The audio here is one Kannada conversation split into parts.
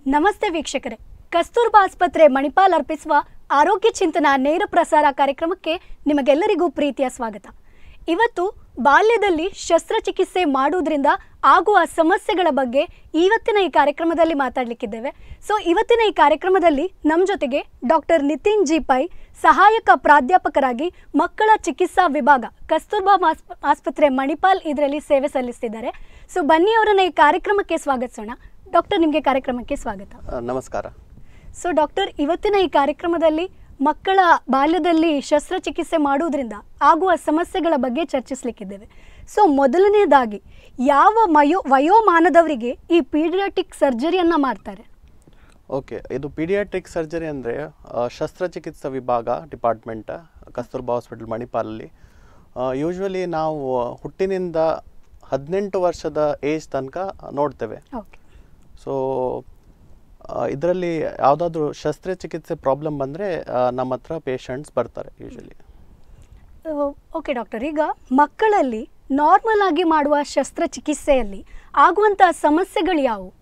ನಮಸ್ತೆ ವೀಕ್ಷಕರೇ ಕಸ್ತೂರ್ಬಾ ಆಸ್ಪತ್ರೆ ಮಣಿಪಾಲ್ ಅರ್ಪಿಸುವ ಆರೋಗ್ಯ ಚಿಂತನ ನೇರ ಪ್ರಸಾರ ಕಾರ್ಯಕ್ರಮಕ್ಕೆ ನಿಮಗೆಲ್ಲರಿಗೂ ಪ್ರೀತಿಯ ಸ್ವಾಗತ ಇವತ್ತು ಬಾಲ್ಯದಲ್ಲಿ ಶಸ್ತ್ರಚಿಕಿತ್ಸೆ ಮಾಡುವುದರಿಂದ ಆಗುವ ಸಮಸ್ಯೆಗಳ ಬಗ್ಗೆ ಇವತ್ತಿನ ಈ ಕಾರ್ಯಕ್ರಮದಲ್ಲಿ ಮಾತಾಡಲಿಕ್ಕಿದ್ದೇವೆ ಸೊ ಇವತ್ತಿನ ಈ ಕಾರ್ಯಕ್ರಮದಲ್ಲಿ ನಮ್ಮ ಜೊತೆಗೆ ಡಾಕ್ಟರ್ ನಿತಿನ್ ಜಿ ಪೈ ಸಹಾಯಕ ಪ್ರಾಧ್ಯಾಪಕರಾಗಿ ಮಕ್ಕಳ ಚಿಕಿತ್ಸಾ ವಿಭಾಗ ಕಸ್ತೂರ್ಬಾ ಮಾಸ್- ಆಸ್ಪತ್ರೆ ಮಣಿಪಾಲ್ ಇದರಲ್ಲಿ ಸೇವೆ ಸಲ್ಲಿಸ್ತಿದ್ದಾರೆ ಸೊ ಬನ್ನಿ ಅವರನ್ನ ಈ ಕಾರ್ಯಕ್ರಮಕ್ಕೆ ಸ್ವಾಗತಿಸೋಣ ಡಾಕ್ಟರ್ ನಿಮಗೆ ಕಾರ್ಯಕ್ರಮಕ್ಕೆ ಸ್ವಾಗತ ಆ, ನಮಸ್ಕಾರ ಸೊ ಡಾಕ್ಟರ್ ಇವತ್ತಿನ ಈ ಕಾರ್ಯಕ್ರಮದಲ್ಲಿ ಮಕ್ಕಳ ಬಾಲ್ಯದಲ್ಲಿ ಶಸ್ತ್ರಚಿಕಿತ್ಸೆ ಮಾಡುವುದರಿಂದ ಆಗುವ ಸಮಸ್ಯೆಗಳ ಬಗ್ಗೆ ಚರ್ಚಿಸಲಿಕ್ಕಿದ್ದೇವೆ ಸೊ ಮೊದಲನೇದಾಗಿ ಯಾವ ಮಯೋ ವಯೋಮಾನದವರಿಗೆ ಈ ಪೀಡಿಯಾಟಿಕ್ ಸರ್ಜರಿಯನ್ನು ಮಾಡ್ತಾರೆ ಓಕೆ ಇದು ಪೀಡಿಯಾಟ್ರಿಕ್ ಸರ್ಜರಿ ಅಂದರೆ ಶಸ್ತ್ರಚಿಕಿತ್ಸಾ ವಿಭಾಗ ಡಿಪಾರ್ಟ್ಮೆಂಟ್ ಕಸ್ತೂರ್ಬಾ ಹಾಸ್ಪಿಟಲ್ ಮಣಿಪಾಲಲ್ಲಿ ಯೂಶ್ವಲಿ ನಾವು ಹುಟ್ಟಿನಿಂದ ಹದಿನೆಂಟು ವರ್ಷದ ಏಜ್ ತನಕ ನೋಡ್ತೇವೆ ಓಕೆ ಸೊ ಇದರಲ್ಲಿ ಯಾವುದಾದ್ರೂ ಶಸ್ತ್ರಚಿಕಿತ್ಸೆ ಪ್ರಾಬ್ಲಮ್ ಬಂದರೆ ನಮ್ಮ ಹತ್ರ ಪೇಷಂಟ್ಸ್ ಬರ್ತಾರೆ ಯೂಶ್ವಲಿ ಓಕೆ ಡಾಕ್ಟರ್ ಈಗ ಮಕ್ಕಳಲ್ಲಿ ನಾರ್ಮಲ್ ಆಗಿ ಮಾಡುವ ಶಸ್ತ್ರಚಿಕಿತ್ಸೆಯಲ್ಲಿ ಆಗುವಂತಹ ಸಮಸ್ಯೆಗಳು ಯಾವುವು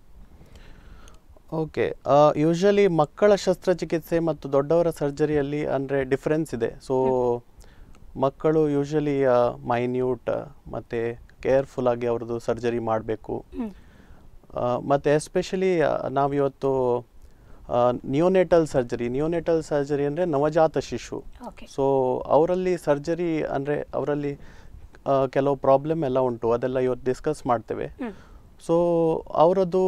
ಓಕೆ ಯೂಶಲಿ ಮಕ್ಕಳ ಶಸ್ತ್ರಚಿಕಿತ್ಸೆ ಮತ್ತು ದೊಡ್ಡವರ ಸರ್ಜರಿಯಲ್ಲಿ ಅಂದರೆ ಡಿಫ್ರೆನ್ಸ್ ಇದೆ ಸೊ ಮಕ್ಕಳು ಯೂಶಲಿ ಮೈನ್ಯೂಟ್ ಮತ್ತು ಕೇರ್ಫುಲ್ ಆಗಿ ಅವ್ರದ್ದು ಸರ್ಜರಿ ಮಾಡಬೇಕು ಹ್ಮ್. ಮತ್ತು ಎಸ್ಪೆಷಲಿ ನಾವಿವತ್ತು ನಿಯೋನೇಟಲ್ ಸರ್ಜರಿ ನಿಯೋನೇಟಲ್ ಸರ್ಜರಿ ಅಂದರೆ ನವಜಾತ ಶಿಶು ಓಕೆ ಸೊ ಅವರಲ್ಲಿ ಸರ್ಜರಿ ಅಂದರೆ ಅವರಲ್ಲಿ ಆ, ಕೆಲವು ಪ್ರಾಬ್ಲಮ್ ಎಲ್ಲ ಉಂಟು ಅದೆಲ್ಲ ಇವತ್ತು ಡಿಸ್ಕಸ್ ಮಾಡ್ತೇವೆ ಹ್ಮ್. ಸೊ ಅವರದ್ದು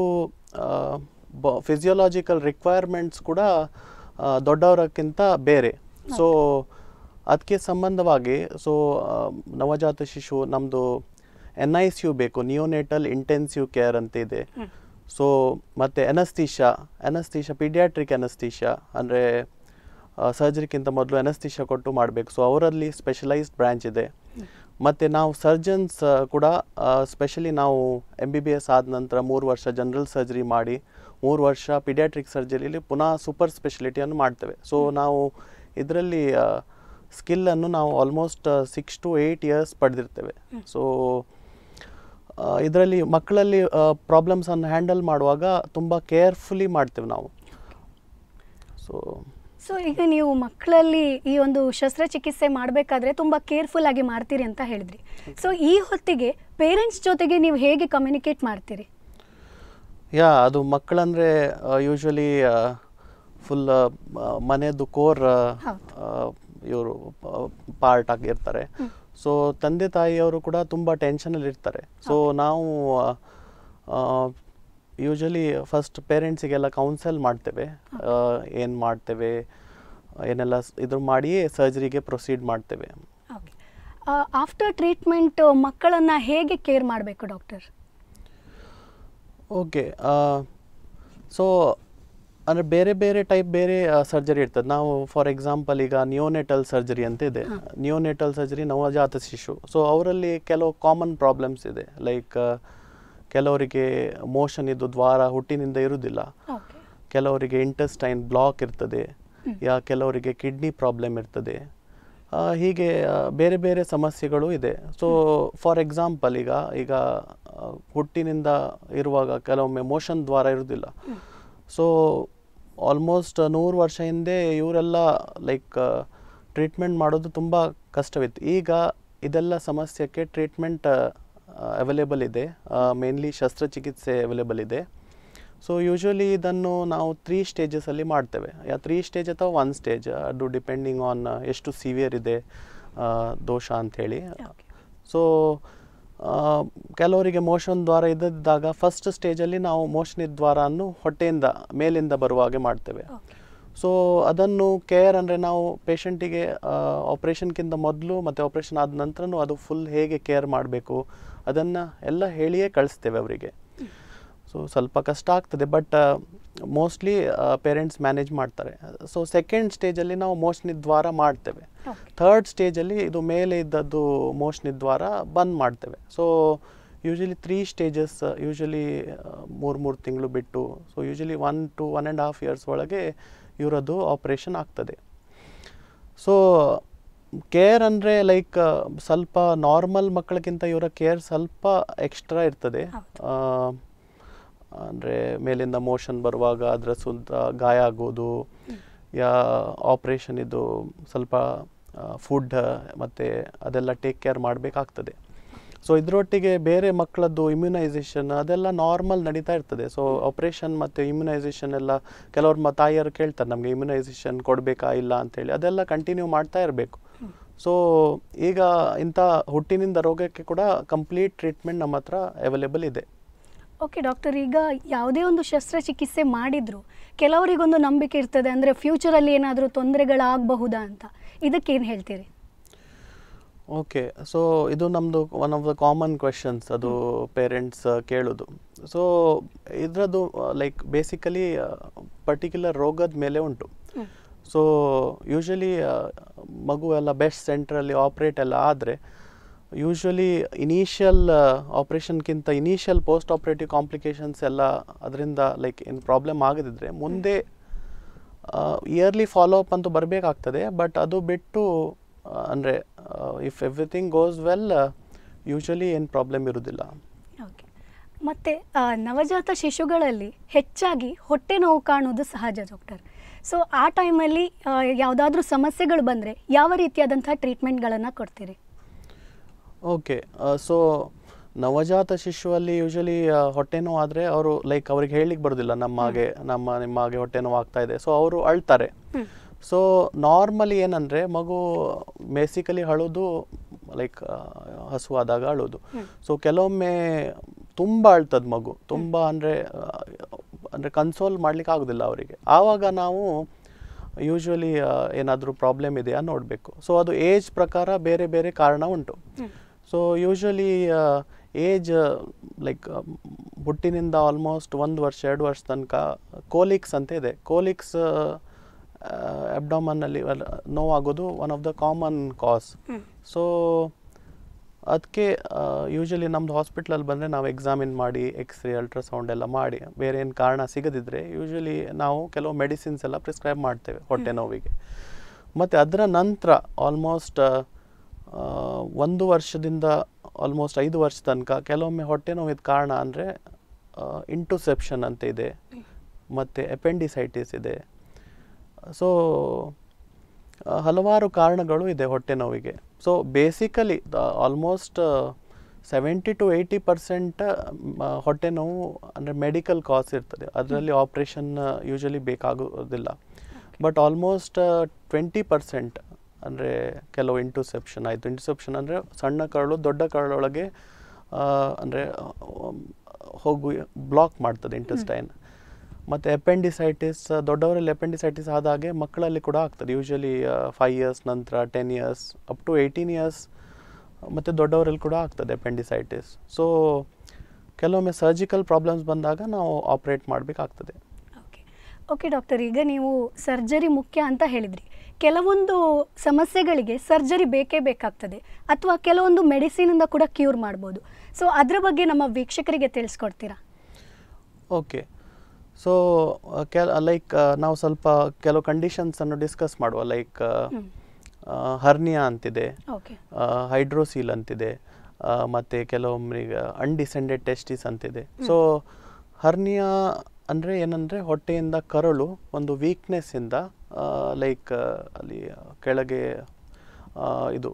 ಫಿಸಿಯೋಲಾಜಿಕಲ್ ರಿಕ್ವೈರ್ಮೆಂಟ್ಸ್ ಕೂಡ ಆ, ದೊಡ್ಡವರಕ್ಕಿಂತ ಬೇರೆ ಸೊ ಅದಕ್ಕೆ ಸಂಬಂಧವಾಗಿ ಸೊ ನವಜಾತ ಶಿಶು ನಮ್ಮದು ಎನ್ ಐ ಸಿ ಯು ಬೇಕು ನಿಯೋನೇಟಲ್ ಇಂಟೆನ್ಸಿವ್ ಕೇರ್ ಅಂತ ಇದೆ ಹ್ಮ್. ಸೊ ಮತ್ತು ಎನಸ್ತೀಶಾ ಎನಸ್ತೀಶಾ ಪೀಡಿಯಾಟ್ರಿಕ್ ಎನಸ್ತೀಶಾ ಅಂದರೆ ಸರ್ಜರಿಗಿಂತ ಮೊದಲು ಎನಸ್ತೀಶಾ ಕೊಟ್ಟು ಮಾಡಬೇಕು ಸೊ ಅವರಲ್ಲಿ ಸ್ಪೆಷಲೈಸ್ಡ್ ಬ್ರ್ಯಾಂಚ್ ಇದೆ ಮತ್ತು ನಾವು ಸರ್ಜನ್ಸ್ ಕೂಡ ಸ್ಪೆಷಲಿ ನಾವು ಎಮ್ ಬಿ ಬಿ ಎಸ್ ಆದ ನಂತರ ಮೂರು ವರ್ಷ ಜನರಲ್ ಸರ್ಜರಿ ಮಾಡಿ ಮೂರು ವರ್ಷ ಪಿಡಿಯಾಟ್ರಿಕ್ ಸರ್ಜರಿಲಿ ಪುನಃ ಸೂಪರ್ ಸ್ಪೆಷಲಿಟಿಯನ್ನು ಮಾಡ್ತೇವೆ ಸೊ ನಾವು ಇದರಲ್ಲಿ ಸ್ಕಿಲ್ಲನ್ನು ನಾವು almost six to eight years ಪಡೆದಿರ್ತೇವೆ ಸೊ ಇದರಲ್ಲಿ ಮಕ್ಕಳಲ್ಲಿ ಪ್ರಾಬ್ಲಮ್ಸನ್ನು ಹ್ಯಾಂಡಲ್ ಮಾಡುವಾಗ ತುಂಬ ಕೇರ್ಫುಲಿ ಮಾಡ್ತೇವೆ ನಾವು ಸೊ ಸೊ ಈಗ ನೀವು ಮಕ್ಕಳಲ್ಲಿ ಈ ಒಂದು ಶಸ್ತ್ರಚಿಕಿತ್ಸೆ ಮಾಡಬೇಕಾದ್ರೆ ತುಂಬ ಕೇರ್ಫುಲ್ ಆಗಿ ಮಾಡ್ತೀರಿ ಅಂತ ಹೇಳಿದ್ರಿ ಸೊ ಈ ಹೊತ್ತಿಗೆ ಪೇರೆಂಟ್ಸ್ ಜೊತೆಗೆ ನೀವು ಹೇಗೆ ಕಮ್ಯುನಿಕೇಟ್ ಮಾಡ್ತೀರಿ ಯಾ ಅದು ಮಕ್ಕಳಂದರೆ ಯೂಶ್ವಲಿ ಫುಲ್ ಮನೆಯದು ಕೋರ್ ಇವರು ಪಾರ್ಟ್ ಆಗಿರ್ತಾರೆ ಸೊ ತಂದೆ ತಾಯಿಯವರು ಕೂಡ ತುಂಬ ಟೆನ್ಷನಲ್ಲಿ ಇರ್ತಾರೆ ಸೊ ನಾವು ಯೂಶಲಿ ಫಸ್ಟ್ ಪೇರೆಂಟ್ಸಿಗೆಲ್ಲ ಕೌನ್ಸಲ್ ಮಾಡ್ತೇವೆ ಏನು ಮಾಡ್ತೇವೆ ಏನೆಲ್ಲ ಸ್- ಇದು ಮಾಡಿ ಸರ್ಜರಿಗೆ ಪ್ರೊಸೀಡ್ ಮಾಡ್ತೇವೆ ಓಕೆ ಆಫ್ಟರ್ ಟ್ರೀಟ್ಮೆಂಟ್ ಮಕ್ಕಳನ್ನು ಹೇಗೆ ಕೇರ್ ಮಾಡಬೇಕು ಡಾಕ್ಟರ್ ಓಕೆ ಸೊ ಅಂದರೆ ಬೇರೆ ಬೇರೆ ಟೈಪ್ ಬೇರೆ ಸರ್ಜರಿ ಇರ್ತದೆ ನಾವು ಫಾರ್ ಎಕ್ಸಾಂಪಲ್ ಈಗ ನಿಯೋನೆಟಲ್ ಸರ್ಜರಿ ಅಂತ ಇದೆ ನಿಯೋನೆಟಲ್ ಸರ್ಜರಿ ನವಜಾತ ಶಿಶು ಸೊ ಅವರಲ್ಲಿ ಕೆಲವು ಕಾಮನ್ ಪ್ರಾಬ್ಲಮ್ಸ್ ಇದೆ ಲೈಕ್ ಕೆಲವರಿಗೆ ಮೋಷನ್ ಇದು ದ್ವಾರ ಹುಟ್ಟಿನಿಂದ ಇರುವುದಿಲ್ಲ ಓಕೆ ಕೆಲವರಿಗೆ ಇಂಟೆಸ್ಟೈನ್ ಬ್ಲಾಕ್ ಇರ್ತದೆ ಯಾ ಕೆಲವರಿಗೆ ಕಿಡ್ನಿ ಪ್ರಾಬ್ಲಮ್ ಇರ್ತದೆ ಆ, ಹೀಗೆ ಆ, ಬೇರೆ ಬೇರೆ ಸಮಸ್ಯೆಗಳು ಇದೆ ಸೊ ಫಾರ್ ಎಕ್ಸಾಂಪಲ್ ಈಗ ಈಗ ಆ, ಹುಟ್ಟಿನಿಂದ ಇರುವಾಗ ಕೆಲವೊಮ್ಮೆ ಮೋಷನ್ ದ್ವಾರ ಇರುವುದಿಲ್ಲ ಸೊ ಆಲ್ಮೋಸ್ಟ್ ನೂರು ವರ್ಷ ಹಿಂದೆ ಇವರೆಲ್ಲ ಲೈಕ್ ಟ್ರೀಟ್ಮೆಂಟ್ ಮಾಡೋದು ತುಂಬ ಕಷ್ಟವಿತ್ತು ಈಗ ಇದೆಲ್ಲ ಸಮಸ್ಯೆಗೆ ಟ್ರೀಟ್ಮೆಂಟ್ ಅವೈಲೇಬಲ್ ಇದೆ ಮೇನ್ಲಿ ಶಸ್ತ್ರಚಿಕಿತ್ಸೆ ಅವೈಲೇಬಲ್ ಇದೆ ಸೊ ಯೂಶ್ವಲಿ ಇದನ್ನು ನಾವು ತ್ರೀ ಸ್ಟೇಜಸಲ್ಲಿ ಮಾಡ್ತೇವೆ ಯಾ ತ್ರೀ ಸ್ಟೇಜ್ ಅಥವಾ ಒನ್ ಸ್ಟೇಜ್ ಅದು ಡಿಪೆಂಡಿಂಗ್ ಆನ್ ಎಷ್ಟು ಸಿವಿಯರ್ ಇದೆ ಆ, ದೋಷ ಅಂಥೇಳಿ Okay. ಸೊ ಕೆಲವರಿಗೆ ಮೋಷನ್ ದ್ವಾರ ಇದ್ದಾಗ ಫಸ್ಟ್ ಸ್ಟೇಜಲ್ಲಿ ನಾವು ಮೋಷನ್ ದ್ವಾರವನ್ನು ಹೊಟ್ಟೆಯಿಂದ ಮೇಲಿಂದ ಬರುವ ಹಾಗೆ ಮಾಡ್ತೇವೆ ಓಕೆ ಸೊ ಅದನ್ನು ಕೇರ್ ಅಂದರೆ ನಾವು ಪೇಷಂಟಿಗೆ ಆಪ್ರೇಷನ್ಗಿಂತ ಮೊದಲು ಮತ್ತು ಆಪ್ರೇಷನ್ ಆದ ನಂತರನೂ ಅದು ಫುಲ್ ಹೇಗೆ ಕೇರ್ ಮಾಡಬೇಕು ಅದನ್ನು ಎಲ್ಲ ಹೇಳಿಯೇ ಕಳಿಸ್ತೇವೆ ಅವರಿಗೆ ಸೊ ಸ್ವಲ್ಪ ಕಷ್ಟ ಆಗ್ತದೆ ಬಟ್ ಮೋಸ್ಟ್ಲಿ ಪೇರೆಂಟ್ಸ್ ಮ್ಯಾನೇಜ್ ಮಾಡ್ತಾರೆ ಸೊ ಸೆಕೆಂಡ್ ಸ್ಟೇಜಲ್ಲಿ ನಾವು ಮೋಷನಿ ದ್ವಾರ ಮಾಡ್ತೇವೆ ಓಕೆ ಥರ್ಡ್ ಸ್ಟೇಜಲ್ಲಿ ಇದು ಮೇಲೆ ಇದ್ದದ್ದು ಮೋಷನಿ ದ್ವಾರ ಬಂದ್ ಮಾಡ್ತೇವೆ so usually three stages usually ಮೂರು ಮೂರು ತಿಂಗಳು ಬಿಟ್ಟು so usually one to one and half years ಒಳಗೆ ಇವರದ್ದು ಆಪ್ರೇಷನ್ ಆಗ್ತದೆ ಸೊ ಕೇರ್ ಅಂದರೆ ಲೈಕ್ ಸ್ವಲ್ಪ ನಾರ್ಮಲ್ ಮಕ್ಕಳಿಗಿಂತ ಇವರ ಕೇರ್ ಸ್ವಲ್ಪ ಎಕ್ಸ್ಟ್ರಾ ಇರ್ತದೆ ಅಂದರೆ ಮೇಲಿಂದ ಮೋಷನ್ ಬರುವಾಗ ಅದರ ಸುತ್ತ ಗಾಯ ಆಗೋದು ಯಾ ಆಪ್ರೇಷನ್ ಇದು ಸ್ವಲ್ಪ ಫುಡ್ ಮತ್ತು ಅದೆಲ್ಲ ಟೇಕ್ ಕೇರ್ ಮಾಡಬೇಕಾಗ್ತದೆ ಸೊ ಇದರೊಟ್ಟಿಗೆ ಬೇರೆ ಮಕ್ಕಳದ್ದು ಇಮ್ಯುನೈಸೇಷನ್ ಅದೆಲ್ಲ ನಾರ್ಮಲ್ ನಡೀತಾ ಇರ್ತದೆ ಸೊ ಆಪ್ರೇಷನ್ ಮತ್ತು ಇಮ್ಯುನೈಸೇಷನ್ ಎಲ್ಲ ಕೆಲವ್ರು ಮ ತಾಯಿಯರು ಕೇಳ್ತಾರೆ ನಮಗೆ ಇಮ್ಯುನೈಸೇಷನ್ ಕೊಡಬೇಕಾ ಇಲ್ಲ ಅಂತೇಳಿ ಅದೆಲ್ಲ ಕಂಟಿನ್ಯೂ ಮಾಡ್ತಾ ಇರಬೇಕು ಸೊ ಈಗ ಇಂಥ ಹುಟ್ಟಿನಿಂದ ರೋಗಕ್ಕೆ ಕೂಡ ಕಂಪ್ಲೀಟ್ ಟ್ರೀಟ್ಮೆಂಟ್ ನಮ್ಮ ಹತ್ರ ಅವೈಲೇಬಲ್ ಇದೆ ಓಕೆ ಡಾಕ್ಟರ್ ಈಗ ಯಾವುದೇ ಒಂದು ಶಸ್ತ್ರಚಿಕಿತ್ಸೆ ಮಾಡಿದ್ರು ಕೆಲವರಿಗೊಂದು ನಂಬಿಕೆ ಇರ್ತದೆ ಅಂದರೆ ಫ್ಯೂಚರಲ್ಲಿ ಏನಾದರೂ ತೊಂದರೆಗಳಾಗಬಹುದಾ ಅಂತ ಇದಕ್ಕೇನು ಹೇಳ್ತೀರಿ ಓಕೆ ಸೊ ಇದು ನಮ್ಮದು one of the common questions ಅದು ಪೇರೆಂಟ್ಸ್ ಕೇಳೋದು ಸೊ ಇದರದ್ದು ಲೈಕ್ ಬೇಸಿಕಲಿ ಪರ್ಟಿಕ್ಯುಲರ್ ರೋಗದ ಮೇಲೆ ಉಂಟು ಹ್ಮ್. ಸೊ ಯೂಶಲಿ ಮಗು ಎಲ್ಲ ಬೆಸ್ಟ್ ಸೆಂಟ್ರಲ್ಲಿ ಆಪ್ರೇಟ್ ಎಲ್ಲ ಆದರೆ ಯೂಶ್ವಲಿ ಇನಿಷಿಯಲ್ ಆಪ್ರೇಷನ್ಗಿಂತ ಇನಿಷಿಯಲ್ ಪೋಸ್ಟ್ ಆಪ್ರೇಟಿವ್ ಕಾಂಪ್ಲಿಕೇಶನ್ಸ್ ಎಲ್ಲ ಅದರಿಂದ ಲೈಕ್ ಏನು ಪ್ರಾಬ್ಲಮ್ ಆಗದಿದ್ರೆ ಮುಂದೆ ಇಯರ್ಲಿ ಫಾಲೋ ಅಪ್ ಅಂತೂ ಬರಬೇಕಾಗ್ತದೆ ಬಟ್ ಅದು ಬಿಟ್ಟು ಅಂದರೆ if everything goes well usually ಏನು ಪ್ರಾಬ್ಲಮ್ ಇರೋದಿಲ್ಲ ಓಕೆ ಮತ್ತು ನವಜಾತ ಶಿಶುಗಳಲ್ಲಿ ಹೆಚ್ಚಾಗಿ ಹೊಟ್ಟೆ ನೋವು ಕಾಣುವುದು ಸಹಜ ಡಾಕ್ಟರ್ ಸೊ ಆ ಟೈಮಲ್ಲಿ ಯಾವುದಾದ್ರೂ ಸಮಸ್ಯೆಗಳು ಬಂದರೆ ಯಾವ ರೀತಿಯಾದಂಥ ಟ್ರೀಟ್ಮೆಂಟ್ಗಳನ್ನು ಕೊಡ್ತೀರಿ ಓಕೆ ಸೊ ನವಜಾತ ಶಿಶುವಲ್ಲಿ ಯೂಶಲಿ ಹೊಟ್ಟೆ ನೋವು ಆದರೆ ಅವರು ಲೈಕ್ ಅವ್ರಿಗೆ ಹೇಳಲಿಕ್ಕೆ ಬರೋದಿಲ್ಲ ನಮ್ಮ ಹಾಗೆ ನಮ್ಮ ನಿಮ್ಮ ಹಾಗೆ ಹೊಟ್ಟೆ ನೋವು ಆಗ್ತಾ ಇದೆ ಸೊ ಅವರು ಅಳ್ತಾರೆ ಹ್ಮ್. ಸೊ ನಾರ್ಮಲಿ ಏನಂದರೆ ಮಗು ಬೇಸಿಕಲಿ ಅಳೋದು ಲೈಕ್ ಹಸುವಾದಾಗ ಅಳೋದು ಹ್ಮ್. ಸೊ ಕೆಲವೊಮ್ಮೆ ತುಂಬ ಅಳ್ತದ ಮಗು ತುಂಬ ಅಂದರೆ ಅಂದರೆ ಕನ್ಸೋಲ್ ಮಾಡ್ಲಿಕ್ಕೆ ಆಗೋದಿಲ್ಲ ಅವರಿಗೆ ಆವಾಗ ನಾವು ಯೂಶ್ವಲಿ ಏನಾದರೂ ಪ್ರಾಬ್ಲಮ್ ಇದೆಯಾ ನೋಡಬೇಕು ಸೊ ಅದು ಏಜ್ ಪ್ರಕಾರ ಬೇರೆ ಬೇರೆ ಕಾರಣ ಉಂಟು hmm. So usually age like ಹುಟ್ಟಿನಿಂದ ಆಲ್ಮೋಸ್ಟ್ ಒಂದು ವರ್ಷ ಎರಡು ವರ್ಷ ತನಕ ಕೋಲಿಕ್ಸ್ ಅಂತ ಇದೆ ಕೋಲಿಕ್ಸ್ ಅಬ್ಡಾಮನ್ನಲ್ಲಿ ನೋವಾಗೋದು one of the common cause hmm. So ಅದಕ್ಕೆ ಯೂಶಲಿ ನಮ್ಮದು ಹಾಸ್ಪಿಟ್ಲಲ್ಲಿ ಬಂದರೆ ನಾವು ಎಕ್ಸಾಮಿನ್ ಮಾಡಿ ಎಕ್ಸ್ರೇ ಅಲ್ಟ್ರಾಸೌಂಡ್ ಎಲ್ಲ ಮಾಡಿ ಬೇರೆ ಏನು ಕಾರಣ ಸಿಗದಿದ್ದರೆ ಯೂಶಲಿ ನಾವು ಕೆಲವು ಮೆಡಿಸಿನ್ಸ್ ಎಲ್ಲ ಪ್ರಿಸ್ಕ್ರೈಬ್ ಮಾಡ್ತೇವೆ ಹೊಟ್ಟೆ ನೋವಿಗೆ ಮತ್ತು ಅದರ ನಂತರ ಆಲ್ಮೋಸ್ಟ್ ಒಂದು ವರ್ಷದಿಂದ ಆಲ್ಮೋಸ್ಟ್ ಐದು ವರ್ಷ ತನಕ ಕೆಲವೊಮ್ಮೆ ಹೊಟ್ಟೆ ನೋವಿದ ಕಾರಣ ಅಂದರೆ ಇಂಟುಸೆಪ್ಷನ್ ಅಂತ ಇದೆ ಮತ್ತು ಎಪೆಂಡಿಸೈಟಿಸ್ ಇದೆ ಸೊ ಹಲವಾರು ಕಾರಣಗಳು ಇದೆ ಹೊಟ್ಟೆ ನೋವಿಗೆ so basically almost seventy to eighty percent ಹೊಟ್ಟೆ ನೋವು ಅಂದರೆ ಮೆಡಿಕಲ್ ಕಾಸ್ ಇರ್ತದೆ ಅದರಲ್ಲಿ ಆಪ್ರೇಷನ್ ಯೂಶಲಿ ಬೇಕಾಗೋದಿಲ್ಲ ಬಟ್ ಆಲ್ಮೋಸ್ಟ್ ಟ್ವೆಂಟಿ ಪರ್ಸೆಂಟ್ ಅಂದರೆ ಕೆಲವು ಇಂಟುಸೆಪ್ಷನ್ ಆಯಿತು ಇಂಟುಸೆಪ್ಷನ್ ಅಂದರೆ ಸಣ್ಣ ಕರಳು ದೊಡ್ಡ ಕರಳೊಳಗೆ ಅಂದರೆ ಹೋಗು ಬ್ಲಾಕ್ ಮಾಡ್ತದೆ ಇಂಟೆಸ್ಟೈನ್ ಮತ್ತು ಎಪೆಂಡಿಸೈಟಿಸ್ ದೊಡ್ಡವರಲ್ಲಿ ಎಪೆಂಡಿಸೈಟಿಸ್ ಆದಾಗೆ ಮಕ್ಕಳಲ್ಲಿ ಕೂಡ ಆಗ್ತದೆ ಯೂಶಲಿ ಫೈವ್ ಇಯರ್ಸ್ ನಂತರ ten years up to eighteen years ಮತ್ತು ದೊಡ್ಡವರಲ್ಲಿ ಕೂಡ ಆಗ್ತದೆ ಎಪೆಂಡಿಸೈಟಿಸ್ ಸೊ ಕೆಲವೊಮ್ಮೆ ಸರ್ಜಿಕಲ್ ಪ್ರಾಬ್ಲಮ್ಸ್ ಬಂದಾಗ ನಾವು ಆಪ್ರೇಟ್ ಮಾಡಬೇಕಾಗ್ತದೆ ಓಕೆ ಓಕೆ ಡಾಕ್ಟರ್ ಈಗ ನೀವು ಸರ್ಜರಿ ಮುಖ್ಯ ಅಂತ ಹೇಳಿದ್ರಿ ಕೆಲವೊಂದು ಸಮಸ್ಯೆಗಳಿಗೆ ಸರ್ಜರಿ ಬೇಕೇ ಬೇಕಾಗ್ತದೆ ಅಥವಾ ಕೆಲವೊಂದು ಮೆಡಿಸಿನಿಂದ ಕೂಡ ಕ್ಯೂರ್ ಮಾಡ್ಬೋದು ಸೊ ಅದರ ಬಗ್ಗೆ ನಮ್ಮ ವೀಕ್ಷಕರಿಗೆ ತಿಳಿಸ್ಕೊಡ್ತೀರಾ ಓಕೆ ಸೊ ಕೆಲ ಲೈಕ್ ನಾವು ಸ್ವಲ್ಪ ಕೆಲವು ಕಂಡೀಷನ್ಸನ್ನು ಡಿಸ್ಕಸ್ ಮಾಡುವ ಲೈಕ್ ಹ್ಮ್. ಹರ್ನಿಯಾ ಅಂತಿದೆ ಓಕೆ ಹೈಡ್ರೋಸೀಲ್ ಅಂತಿದೆ ಮತ್ತು ಕೆಲವೊಮ್ಮರಿಗೆ ಅನ್ಡಿಸೆಂಡೆಡ್ ಟೆಸ್ಟಿಸ್ ಅಂತಿದೆ ಸೊ ಹರ್ನಿಯಾ ಅಂದರೆ ಏನಂದರೆ ಹೊಟ್ಟೆಯಿಂದ ಕರಳು ಒಂದು ವೀಕ್ನೆಸ್ಸಿಂದ ಲೈಕ್ ಅಲ್ಲಿ ಕೆಳಗೆ ಆ, ಇದು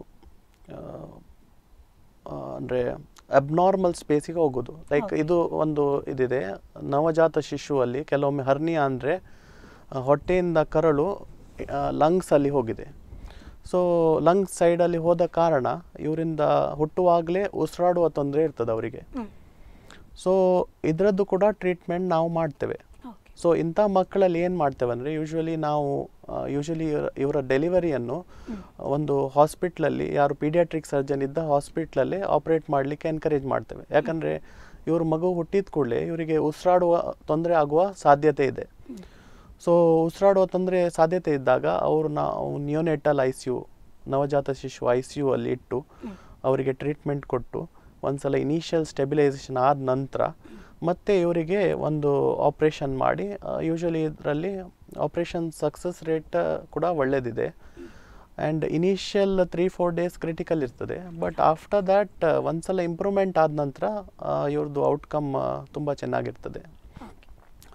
ಅಂದರೆ ಅಬ್ನಾರ್ಮಲ್ ಸ್ಪೇಸಿಗೆ ಹೋಗೋದು ಲೈಕ್ Okay. ಇದು ಒಂದು ಇದಿದೆ ನವಜಾತ ಶಿಶುವಲ್ಲಿ ಕೆಲವೊಮ್ಮೆ ಹರ್ನಿಯಾ ಅಂದರೆ ಹೊಟ್ಟೆಯಿಂದ ಕರಳು ಲಂಗ್ಸಲ್ಲಿ ಹೋಗಿದೆ ಸೊ ಲಂಗ್ಸ್ ಸೈಡಲ್ಲಿ ಹೋದ ಕಾರಣ ಇವರಿಂದ ಹುಟ್ಟುವಾಗಲೇ ಉಸಿರಾಡುವ ತೊಂದರೆ ಇರ್ತದೆ ಅವರಿಗೆ ಹ್ಮ್. ಸೊ ಇದರದ್ದು ಕೂಡ ಟ್ರೀಟ್ಮೆಂಟ್ ನಾವು ಮಾಡ್ತೇವೆ ಓಕೆ ಸೊ ಇಂಥ ಮಕ್ಕಳಲ್ಲಿ ಏನು ಮಾಡ್ತೇವೆ ಅಂದರೆ ಯೂಶ್ವಲಿ ನಾವು ಯೂಶ್ವಲಿ ಇವರ ಡೆಲಿವರಿಯನ್ನು ಒಂದು ಹಾಸ್ಪಿಟ್ಲಲ್ಲಿ ಯಾರು ಪೀಡಿಯಾಟ್ರಿಕ್ ಸರ್ಜನ್ ಇದ್ದ ಹಾಸ್ಪಿಟ್ಲಲ್ಲಿ ಆಪ್ರೇಟ್ ಮಾಡಲಿಕ್ಕೆ ಎನ್ಕರೇಜ್ ಮಾಡ್ತೇವೆ ಯಾಕಂದರೆ ಇವ್ರ ಮಗು ಹುಟ್ಟಿದ ಕೂಡಲೇ ಇವರಿಗೆ ಉಸಿರಾಡುವ ತೊಂದರೆ ಆಗುವ ಸಾಧ್ಯತೆ ಇದೆ ಸೊ ಉಸಿರಾಡುವ ತೊಂದರೆ ಸಾಧ್ಯತೆ ಇದ್ದಾಗ ಅವರು ನಾವು ನಿಯೋನೆಟಲ್ ಐ ಸಿ ಯು ನವಜಾತ ಶಿಶು ಐ ಸಿ ಯು ಅಲ್ಲಿ ಇಟ್ಟು ಅವರಿಗೆ ಟ್ರೀಟ್ಮೆಂಟ್ ಕೊಟ್ಟು ಒಂದ್ಸಲ ಇನಿಷಿಯಲ್ ಸ್ಟೆಬಿಲೈಸೇಷನ್ ಆದ ನಂತರ ಮತ್ತೆ ಇವರಿಗೆ ಒಂದು ಆಪ್ರೇಷನ್ ಮಾಡಿ ಯೂಶಲಿ ಇದರಲ್ಲಿ ಆಪ್ರೇಷನ್ ಸಕ್ಸಸ್ ರೇಟ್ ಕೂಡ ಒಳ್ಳೆಯದಿದೆ and initial three four days critical ಇರ್ತದೆ ಬಟ್ ಆಫ್ಟರ್ ದ್ಯಾಟ್ ಒಂದ್ಸಲ ಇಂಪ್ರೂವ್ಮೆಂಟ್ ಆದ ನಂತರ ಇವ್ರದ್ದು ಔಟ್ಕಮ್ ತುಂಬ ಚೆನ್ನಾಗಿರ್ತದೆ